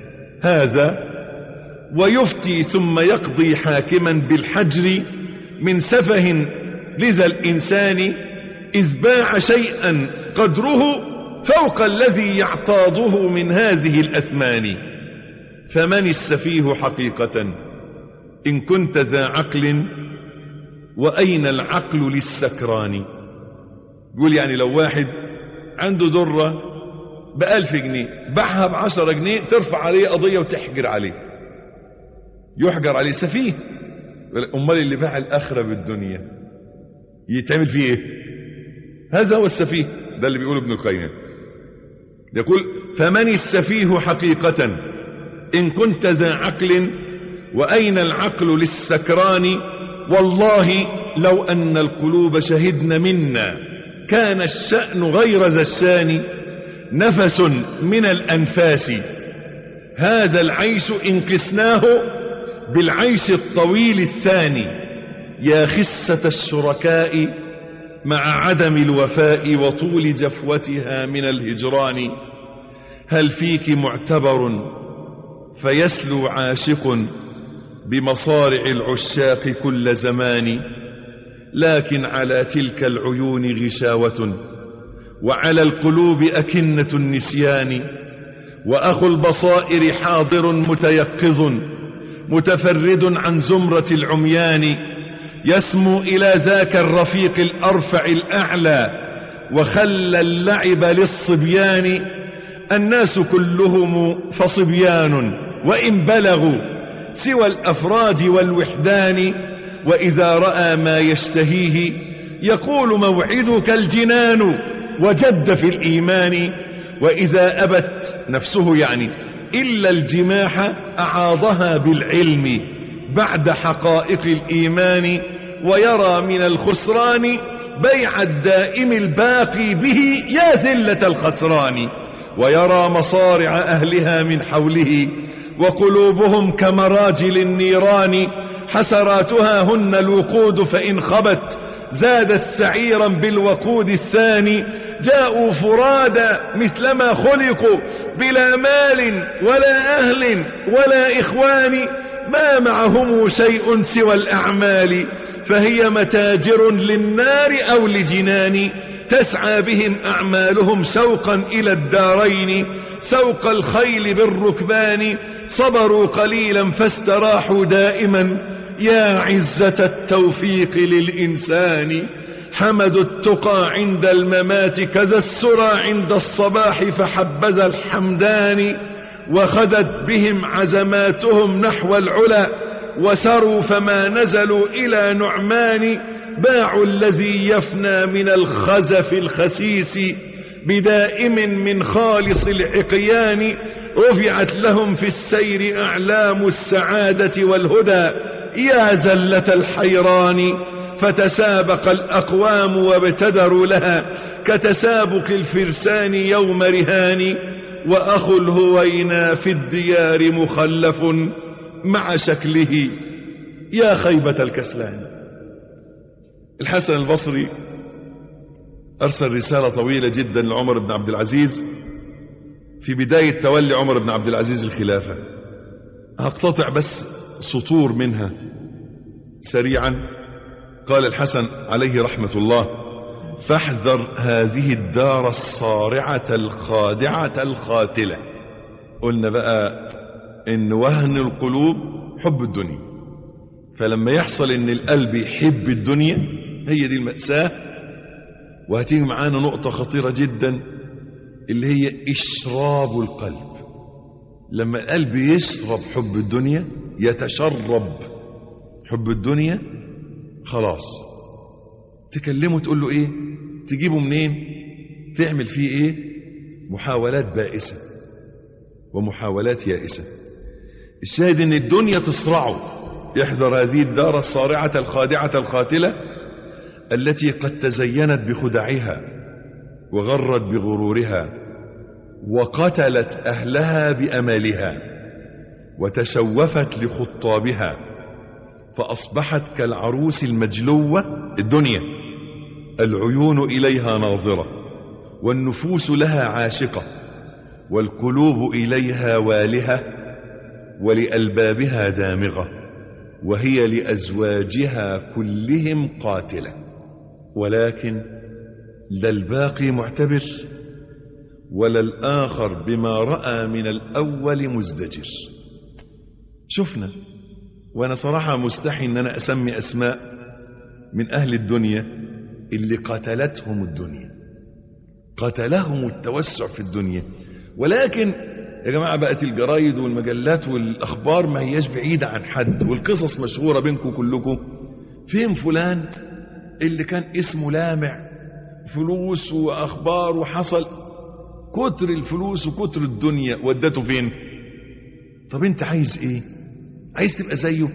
هذا ويفتي ثم يقضي حاكما بالحجر من سفه لذا الإنسان إذ باع شيئا قدره فوق الذي يعتاضه من هذه الأثمان فمن السفيه حقيقة إن كنت ذا عقل وأين العقل للسكران يقول يعني لو واحد عنده درة بألف جنيه باعها بعشرة جنيه ترفع عليه قضية وتحجر عليه يحجر عليه سفيه أمال اللي باع الآخرة بالدنيا يتعمل فيه ايه هذا هو السفيه ده اللي بيقوله ابن القيم يقول فمن السفيه حقيقة إن كنت ذا عقل وأين العقل للسكران والله لو أن القلوب شهدن منا كان الشأن غير ذا الشان نفس من الأنفاس هذا العيش إن قسناه بالعيش الطويل الثاني يا خسة الشركاء مع عدم الوفاء وطول جفوتها من الهجران هل فيك معتبر فيسلو عاشق بمصارع العشاق كل زمان لكن على تلك العيون غشاوة وعلى القلوب أكنة النسيان وأخو البصائر حاضر متيقظ متفرد عن زمرة العميان يسمو إلى ذاك الرفيق الأرفع الأعلى وخلى اللعب للصبيان الناس كلهم فصبيان وإن بلغوا سوى الأفراد والوحدان وإذا رأى ما يشتهيه يقول موعدك الجنان وجد في الإيمان وإذا أبت نفسه يعني إلا الجماح أعاضها بالعلم بعد حقائق الإيمان ويرى من الخسران بيع الدائم الباقي به يا زلة الخسران ويرى مصارع أهلها من حوله وقلوبهم كمراجل النيران حسراتها هن الوقود فإن خبت زادت سعيرا بالوقود الثاني جاءوا فرادا مثلما خلقوا بلا مال ولا أهل ولا إخوان ما معهم شيء سوى الأعمال فهي متاجر للنار أو لجنان تسعى بهم أعمالهم شوقا إلى الدارين سوق الخيل بالركبان صبروا قليلا فاستراحوا دائما يا عزة التوفيق للإنسان حمدوا التقى عند الممات كذا السرى عند الصباح فحبذا الحمدان وخدت بهم عزماتهم نحو العلا وسروا فما نزلوا إلى نعمان باعوا الذي يفنى من الخزف الخسيس بدائم من خالص العقيان رفعت لهم في السير أعلام السعادة والهدى يا زلة الحيران فتسابق الأقوام وابتدروا لها كتسابق الفرسان يوم رهان وأخو الهوينا في الديار مخلف مع شكله يا خيبة الكسلان الحسن البصري أرسل رسالة طويلة جدا لعمر بن عبد العزيز في بداية تولي عمر بن عبد العزيز الخلافة هقتطع بس سطور منها سريعا قال الحسن عليه رحمة الله فاحذر هذه الدار الصارعة الخادعة الخاتلة قلنا بقى ان وهن القلوب حب الدنيا فلما يحصل ان القلب يحب الدنيا هي دي المأساة وهتيجي معانا نقطة خطيرة جدا اللي هي إشراب القلب لما القلب يشرب حب الدنيا يتشرب حب الدنيا خلاص تكلمه تقول له ايه تجيبه منين تعمل فيه ايه محاولات بائسة ومحاولات يائسة الشاهد ان الدنيا تصرعه يحذر هذه الدار الصارعة الخادعة القاتلة التي قد تزينت بخدعها وغرت بغرورها وقتلت أهلها بأمالها وتشوفت لخطابها فأصبحت كالعروس المجلوة الدنيا العيون إليها ناظرة والنفوس لها عاشقة والقلوب إليها والهة ولألبابها دامغة وهي لأزواجها كلهم قاتلة ولكن لا الباقي معتبر ولا الآخر بما رأى من الأول مزدجر شفنا وأنا صراحة مستحي أن أنا أسمي أسماء من أهل الدنيا اللي قتلتهم الدنيا قتلهم التوسع في الدنيا ولكن يا جماعة بقت الجرايد والمجلات والأخبار ما هياش بعيدة عن حد والقصص مشهورة بينكم كلكم فين فلان اللي كان اسمه لامع فلوس وأخبار وحصل كتر الفلوس وكتر الدنيا ودته فين طب انت عايز ايه عايز تبقى زيه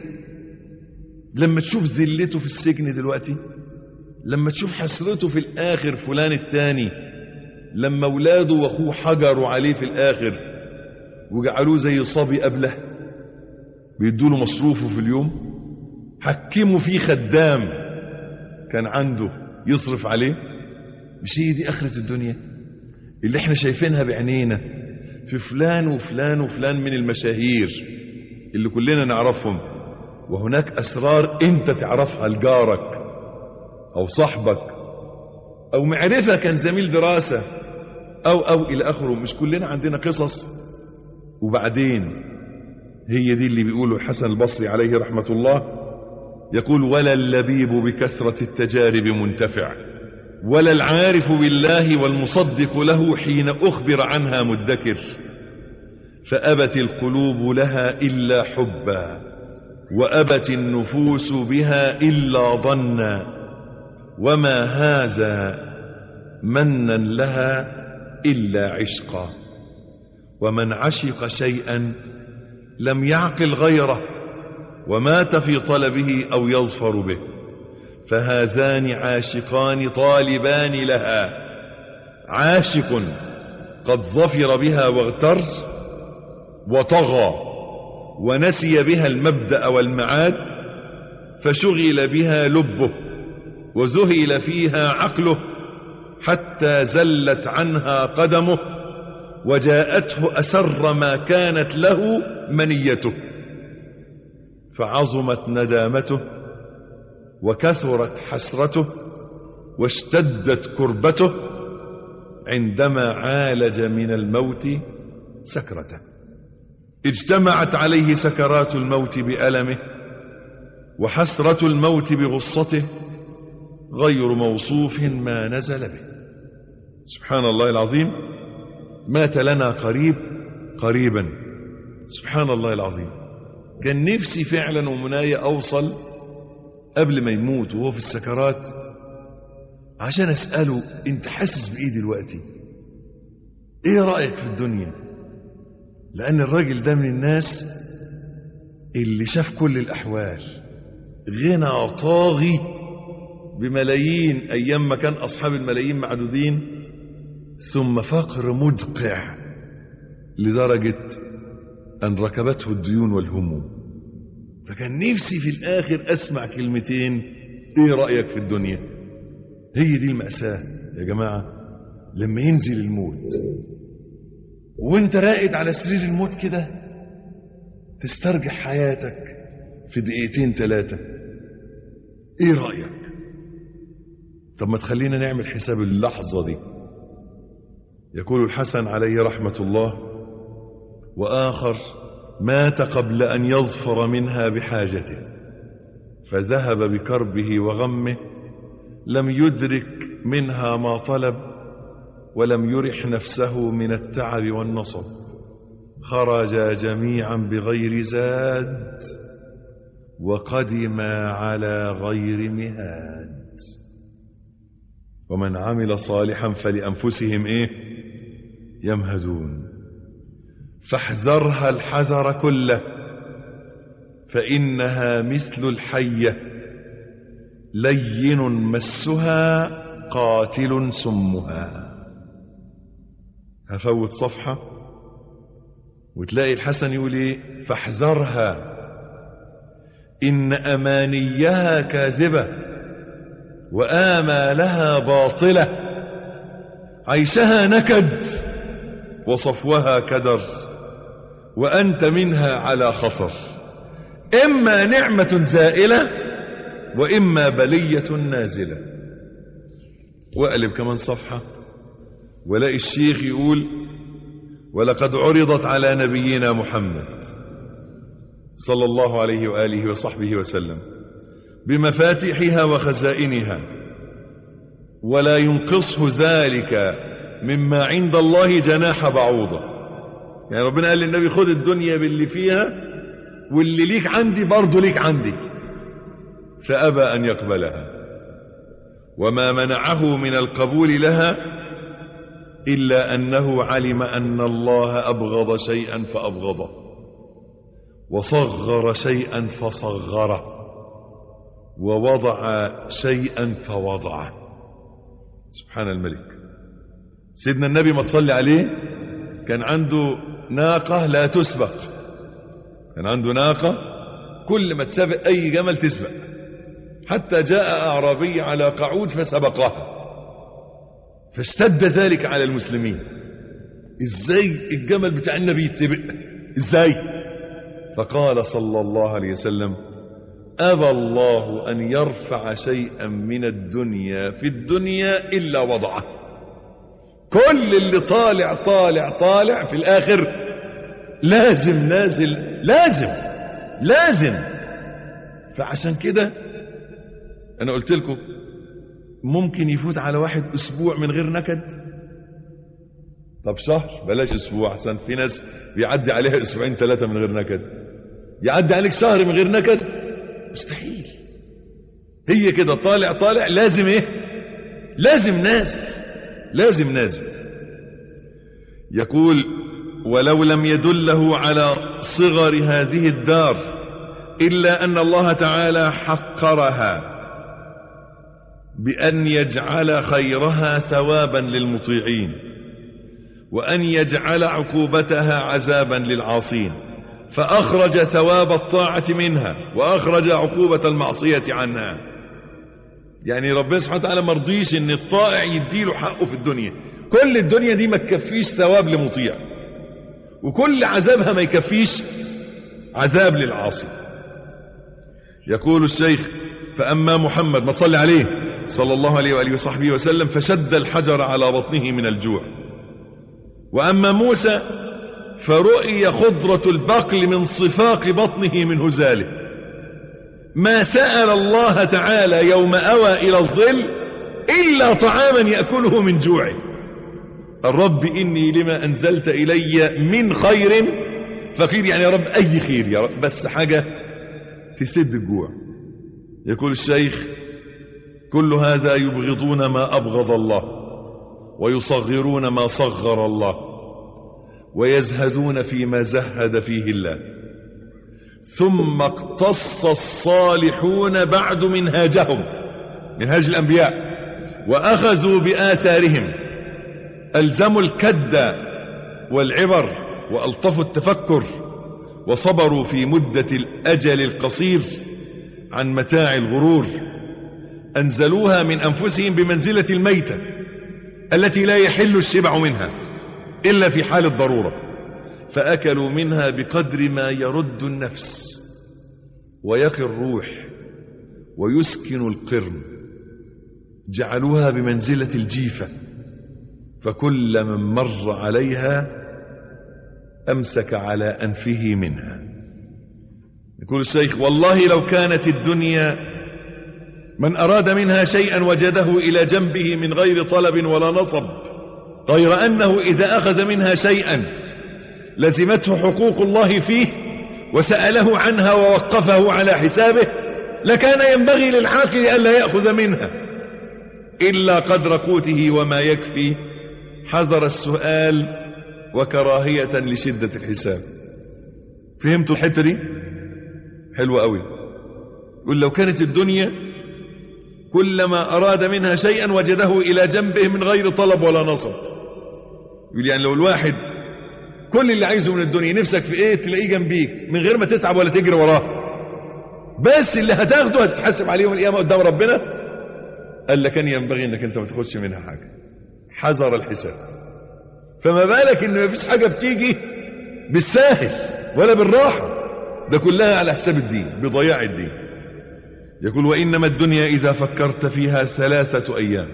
لما تشوف ذلته في السجن دلوقتي لما تشوف حسرته في الآخر فلان التاني لما اولاده واخوه حجروا عليه في الآخر وجعلوه زي صبي قبله بيدوله مصروفه في اليوم حكموا فيه خدام كان عنده يصرف عليه مش هي دي آخرة الدنيا اللي احنا شايفينها بعينينا في فلان وفلان وفلان من المشاهير اللي كلنا نعرفهم وهناك أسرار انت تعرفها لجارك أو صاحبك أو معرفة كان زميل دراسة أو أو إلى آخره مش كلنا عندنا قصص وبعدين هي دي اللي بيقوله الحسن البصري عليه رحمة الله يقول ولا اللبيب بكثرة التجارب منتفع ولا العارف بالله والمصدق له حين أخبر عنها مدكر فأبت القلوب لها إلا حبا وأبت النفوس بها إلا ظنا وما هذا منا لها إلا عشقا ومن عشق شيئا لم يعقل غيره ومات في طلبه أو يظفر به فهذان عاشقان طالبان لها عاشق قد ظفر بها واغتر وطغى ونسي بها المبدأ والمعاد فشغل بها لبه وزهل فيها عقله حتى زلت عنها قدمه وجاءته أسر ما كانت له منيته فعظمت ندامته وكثرت حسرته واشتدت كربته عندما عالج من الموت سكرته اجتمعت عليه سكرات الموت بألمه وحسرة الموت بغصته غير موصوف ما نزل به سبحان الله العظيم مات لنا قريب قريبا سبحان الله العظيم كان نفسي فعلا ومنايا أوصل قبل ما يموت وهو في السكرات عشان أسأله انت حاسس بإيه دلوقتي ايه رأيك في الدنيا لأن الراجل ده من الناس اللي شاف كل الأحوال غنى طاغي بملايين أيام ما كان أصحاب الملايين معدودين ثم فقر مدقع لدرجة أن ركبته الديون والهموم فكان نفسي في الآخر أسمع كلمتين إيه رأيك في الدنيا هي دي المأساة يا جماعة لما ينزل الموت وانت راقد على سرير الموت كده تسترجع حياتك في دقيقتين ثلاثة ايه رأيك طب ما تخلينا نعمل حساب اللحظة دي يقول الحسن عليه رحمة الله وآخر مات قبل أن يظفر منها بحاجته فذهب بكربه وغمه لم يدرك منها ما طلب ولم يرح نفسه من التعب والنصب خرجا جميعا بغير زاد وقدما على غير مهاد ومن عمل صالحا فلأنفسهم إيه يمهدون فاحذرها الحذر كله فإنها مثل الحية لين مسها قاتل سمها هفوت صفحة وتلاقي الحسن يقول ايه فاحذرها إن أمانيها كاذبة وآمالها باطلة عيشها نكد وصفوها كدر وأنت منها على خطر إما نعمة زائلة وإما بلية نازلة وأقلب كمان صفحة ولاقي الشيخ يقول ولقد عرضت على نبينا محمد صلى الله عليه وآله وصحبه وسلم بمفاتيحها وخزائنها ولا ينقصه ذلك مما عند الله جناح بعوضة يعني ربنا قال للنبي خد الدنيا باللي فيها واللي ليك عندي برضه ليك عندي فأبى أن يقبلها وما منعه من القبول لها إلا أنه علم أن الله أبغض شيئا فأبغضه وصغر شيئا فصغره ووضع شيئا فوضعه سبحان الملك سيدنا النبي ما تصلي عليه كان عنده ناقة لا تسبق كان عنده ناقة كل ما تسبق أي جمل تسبق حتى جاء أعرابي على قعود فسبقها فاشتد ذلك على المسلمين ازاي الجمل بتاع النبي يتسبق ازاي فقال صلى الله عليه وسلم أبى الله أن يرفع شيئا من الدنيا في الدنيا إلا وضعه كل اللي طالع طالع طالع في الآخر لازم نازل لازم لازم فعشان كده أنا قلت لكم ممكن يفوت على واحد أسبوع من غير نكد طب شهر بلاش أسبوع أحسن في ناس بيعدي عليها أسبوعين ثلاثة من غير نكد يعدي عليك شهر من غير نكد مستحيل هي كده طالع طالع لازم ايه لازم نازل لازم نازل يقول ولو لم يدله على صغر هذه الدار إلا أن الله تعالى حقرها بأن يجعل خيرها ثوابا للمطيعين وأن يجعل عقوبتها عذابا للعاصين فأخرج ثواب الطاعة منها وأخرج عقوبة المعصية عنها يعني ربنا سبحانه وتعالى مرضيش ان الطائع يديله حقه في الدنيا كل الدنيا دي ما تكفيش ثواب لمطيع وكل عذابها ما يكفيش عذاب للعاصي يقول الشيخ فأما محمد ما صلي عليه صلى الله عليه وآله وصحبه وسلم فشد الحجر على بطنه من الجوع وأما موسى فرؤي خضرة البقل من صفاق بطنه من هزاله ما سأل الله تعالى يوم أوى إلى الظل إلا طعاما يأكله من جوعه الرب إني لما أنزلت إلي من خير فقير يعني يا رب أي خير يا رب بس حاجة تسد الجوع يقول الشيخ كل هذا يبغضون ما أبغض الله ويصغرون ما صغر الله ويزهدون فيما زهد فيه الله ثم اقتص الصالحون بعد منهاجهم منهاج الأنبياء وأخذوا بآثارهم ألزموا الكد والعبر وألطفوا التفكر وصبروا في مدة الأجل القصير عن متاع الغرور أنزلوها من أنفسهم بمنزلة الميتة التي لا يحل الشبع منها إلا في حال الضرورة فأكلوا منها بقدر ما يرد النفس ويقي الروح ويسكن القرن جعلوها بمنزلة الجيفة فكل من مر عليها أمسك على أنفه منها يقول الشيخ والله لو كانت الدنيا من أراد منها شيئا وجده إلى جنبه من غير طلب ولا نصب غير أنه إذا أخذ منها شيئا لزمته حقوق الله فيه وسأله عنها ووقفه على حسابه لكان ينبغي للعاقل ألا يأخذ منها إلا قدر قوته وما يكفي حذر السؤال وكراهية لشدة الحساب فهمتوا الحتة دي حلوة قوي يقول لو كانت الدنيا كلما أراد منها شيئا وجده إلى جنبه من غير طلب ولا نصب يقول يعني لو الواحد كل اللي عايزه من الدنيا نفسك في ايه تلاقيه جنبيك من غير ما تتعب ولا تجري وراه بس اللي هتاخده هتتحاسب عليه يوم القيامه قدام ربنا قال لك كان ينبغي انك انت ما تاخدش منها حاجه حذر الحساب فما بالك ان مفيش حاجه بتيجي بالساهل ولا بالراحه ده كلها على حساب الدين بضياع الدين يقول وانما الدنيا اذا فكرت فيها ثلاثه ايام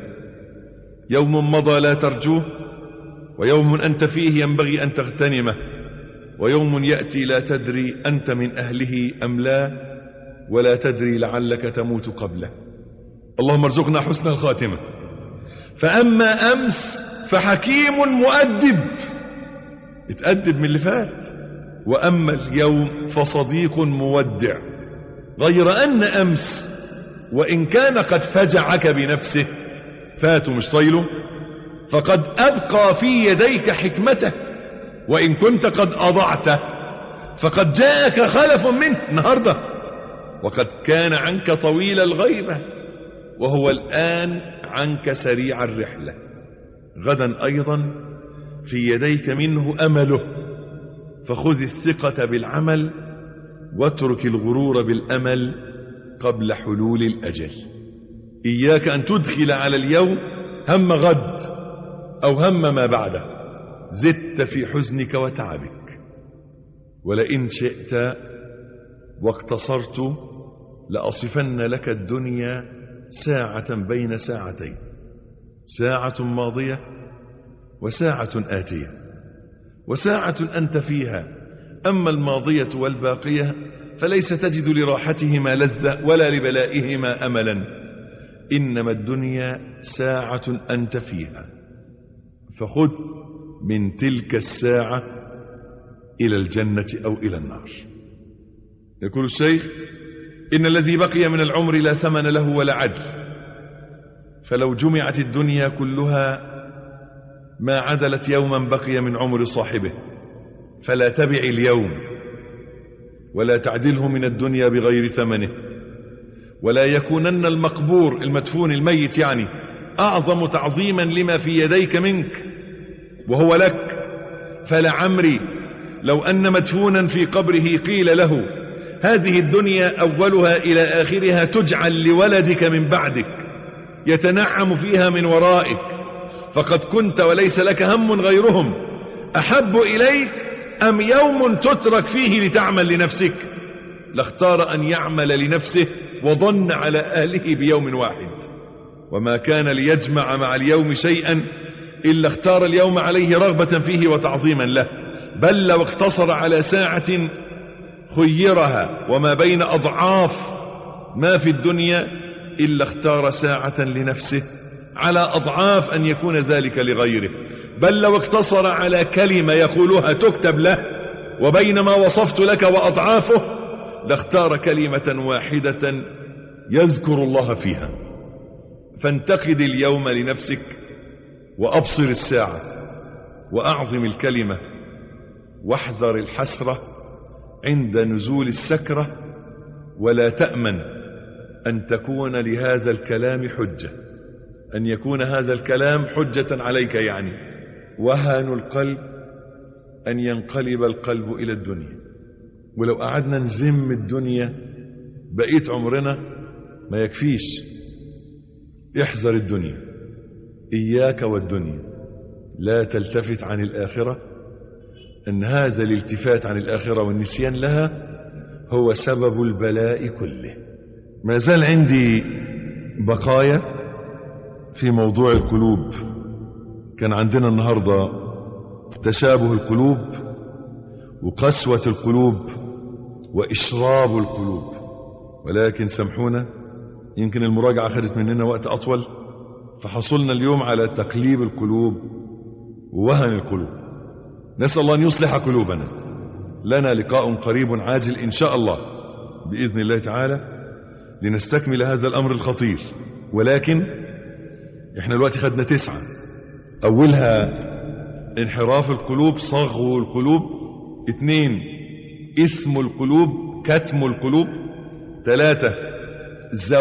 يوم مضى لا ترجوه ويوم انت فيه ينبغي ان تغتنمه ويوم ياتي لا تدري انت من اهله ام لا ولا تدري لعلك تموت قبله اللهم ارزقنا حسن الخاتمه فاما امس فحكيم مؤدب اتأدب من اللي فات وأما اليوم فصديق مودع غير أن أمس وإن كان قد فجعك بنفسه فات مش طيله فقد أبقى في يديك حكمته وإن كنت قد أضعته فقد جاءك خلف منه النهاردة وقد كان عنك طويل الغيبة وهو الآن عنك سريع الرحلة غدا أيضا في يديك منه أمله فخذ الثقة بالعمل واترك الغرور بالأمل قبل حلول الأجل إياك أن تدخل على اليوم هم غد أو هم ما بعده زدت في حزنك وتعبك ولئن شئت واقتصرت لأصفن لك الدنيا ساعة بين ساعتين ساعة ماضية وساعة آتية وساعة أنت فيها أما الماضية والباقية فليس تجد لراحتهما لذة ولا لبلائهما أملا إنما الدنيا ساعة أنت فيها فخذ من تلك الساعة إلى الجنة أو إلى النار يقول الشيخ إن الذي بقي من العمر لا ثمن له ولا عدل فلو جمعت الدنيا كلها ما عدلت يوما بقي من عمر صاحبه فلا تبع اليوم ولا تعدله من الدنيا بغير ثمنه ولا يكونن المقبور المدفون الميت يعني أعظم تعظيما لما في يديك منك وهو لك فلعمري لو أن مدفونا في قبره قيل له هذه الدنيا أولها إلى آخرها تجعل لولدك من بعدك يتنعم فيها من ورائك فقد كنت وليس لك هم غيرهم أحب إليك أم يوم تترك فيه لتعمل لنفسك لاختار أن يعمل لنفسه وظن على أهله بيوم واحد وما كان ليجمع مع اليوم شيئا إلا اختار اليوم عليه رغبة فيه وتعظيما له بل لو اقتصر على ساعة خيرها وما بين أضعاف ما في الدنيا إلا اختار ساعة لنفسه على أضعاف أن يكون ذلك لغيره بل لو اقتصر على كلمة يقولها تكتب له وبين ما وصفت لك وأضعافه لاختار كلمة واحدة يذكر الله فيها فانتقد اليوم لنفسك وأبصر الساعة وأعظم الكلمة واحذر الحسرة عند نزول السكرة ولا تأمن أن تكون لهذا الكلام حجة أن يكون هذا الكلام حجة عليك يعني وهن القلب أن ينقلب القلب إلى الدنيا ولو قعدنا نزم الدنيا بقيت عمرنا ما يكفيش احذر الدنيا إياك والدنيا لا تلتفت عن الآخرة أن هذا الالتفات عن الآخرة والنسيان لها هو سبب البلاء كله ما زال عندي بقايا في موضوع القلوب كان عندنا النهاردة تشابه القلوب وقسوة القلوب وإشراب القلوب ولكن سامحونا يمكن المراجعة أخذت مننا وقت أطول فحصلنا اليوم على تقليب القلوب ووهن القلوب نسأل الله أن يصلح قلوبنا لنا لقاء قريب عاجل إن شاء الله بإذن الله تعالى لنستكمل هذا الأمر الخطير ولكن احنا دلوقتي خدنا تسعة أولها انحراف القلوب صغو القلوب اثنين اسم القلوب كتم القلوب ثلاثة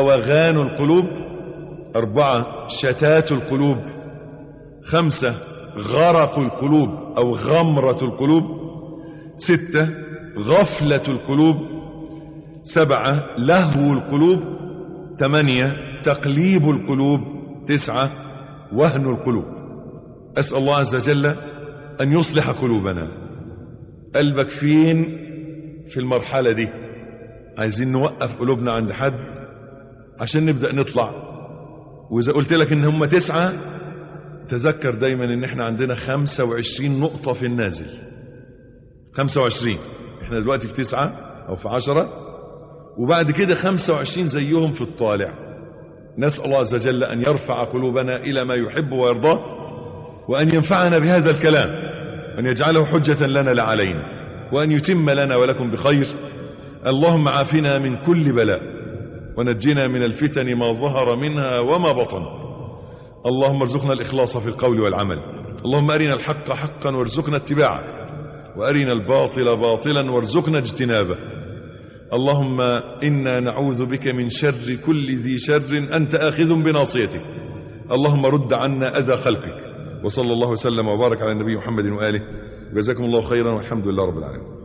زوغان القلوب أربعة شتات القلوب خمسة غرق القلوب أو غمرة القلوب ستة غفلة القلوب سبعة لهو القلوب ثمانية تقليب القلوب تسعة وهن القلوب أسأل الله عز وجل أن يصلح قلوبنا قلبك فين في المرحلة دي عايزين نوقف قلوبنا عند حد عشان نبدأ نطلع وإذا قلت لك إن هم تسعة تذكر دايما إن إحنا عندنا 25 نقطة في النازل 25 إحنا دلوقتي في تسعة أو في عشرة وبعد كده 25 زيهم في الطالع نسأل الله عز وجل أن يرفع قلوبنا إلى ما يحب ويرضاه وأن ينفعنا بهذا الكلام وأن يجعله حجة لنا لا علينا وأن يتم لنا ولكم بخير اللهم عافنا من كل بلاء ونجنا من الفتن ما ظهر منها وما بطن اللهم ارزقنا الإخلاص في القول والعمل اللهم أرنا الحق حقا وارزقنا اتباعه وأرنا الباطل باطلا وارزقنا اجتنابه اللهم إنا نعوذ بك من شر كل ذي شر أنت آخذ بناصيته اللهم رد عنا أذى خلقك وصلى الله وسلم وبارك على النبي محمد وآله جزاكم الله خيرا والحمد لله رب العالمين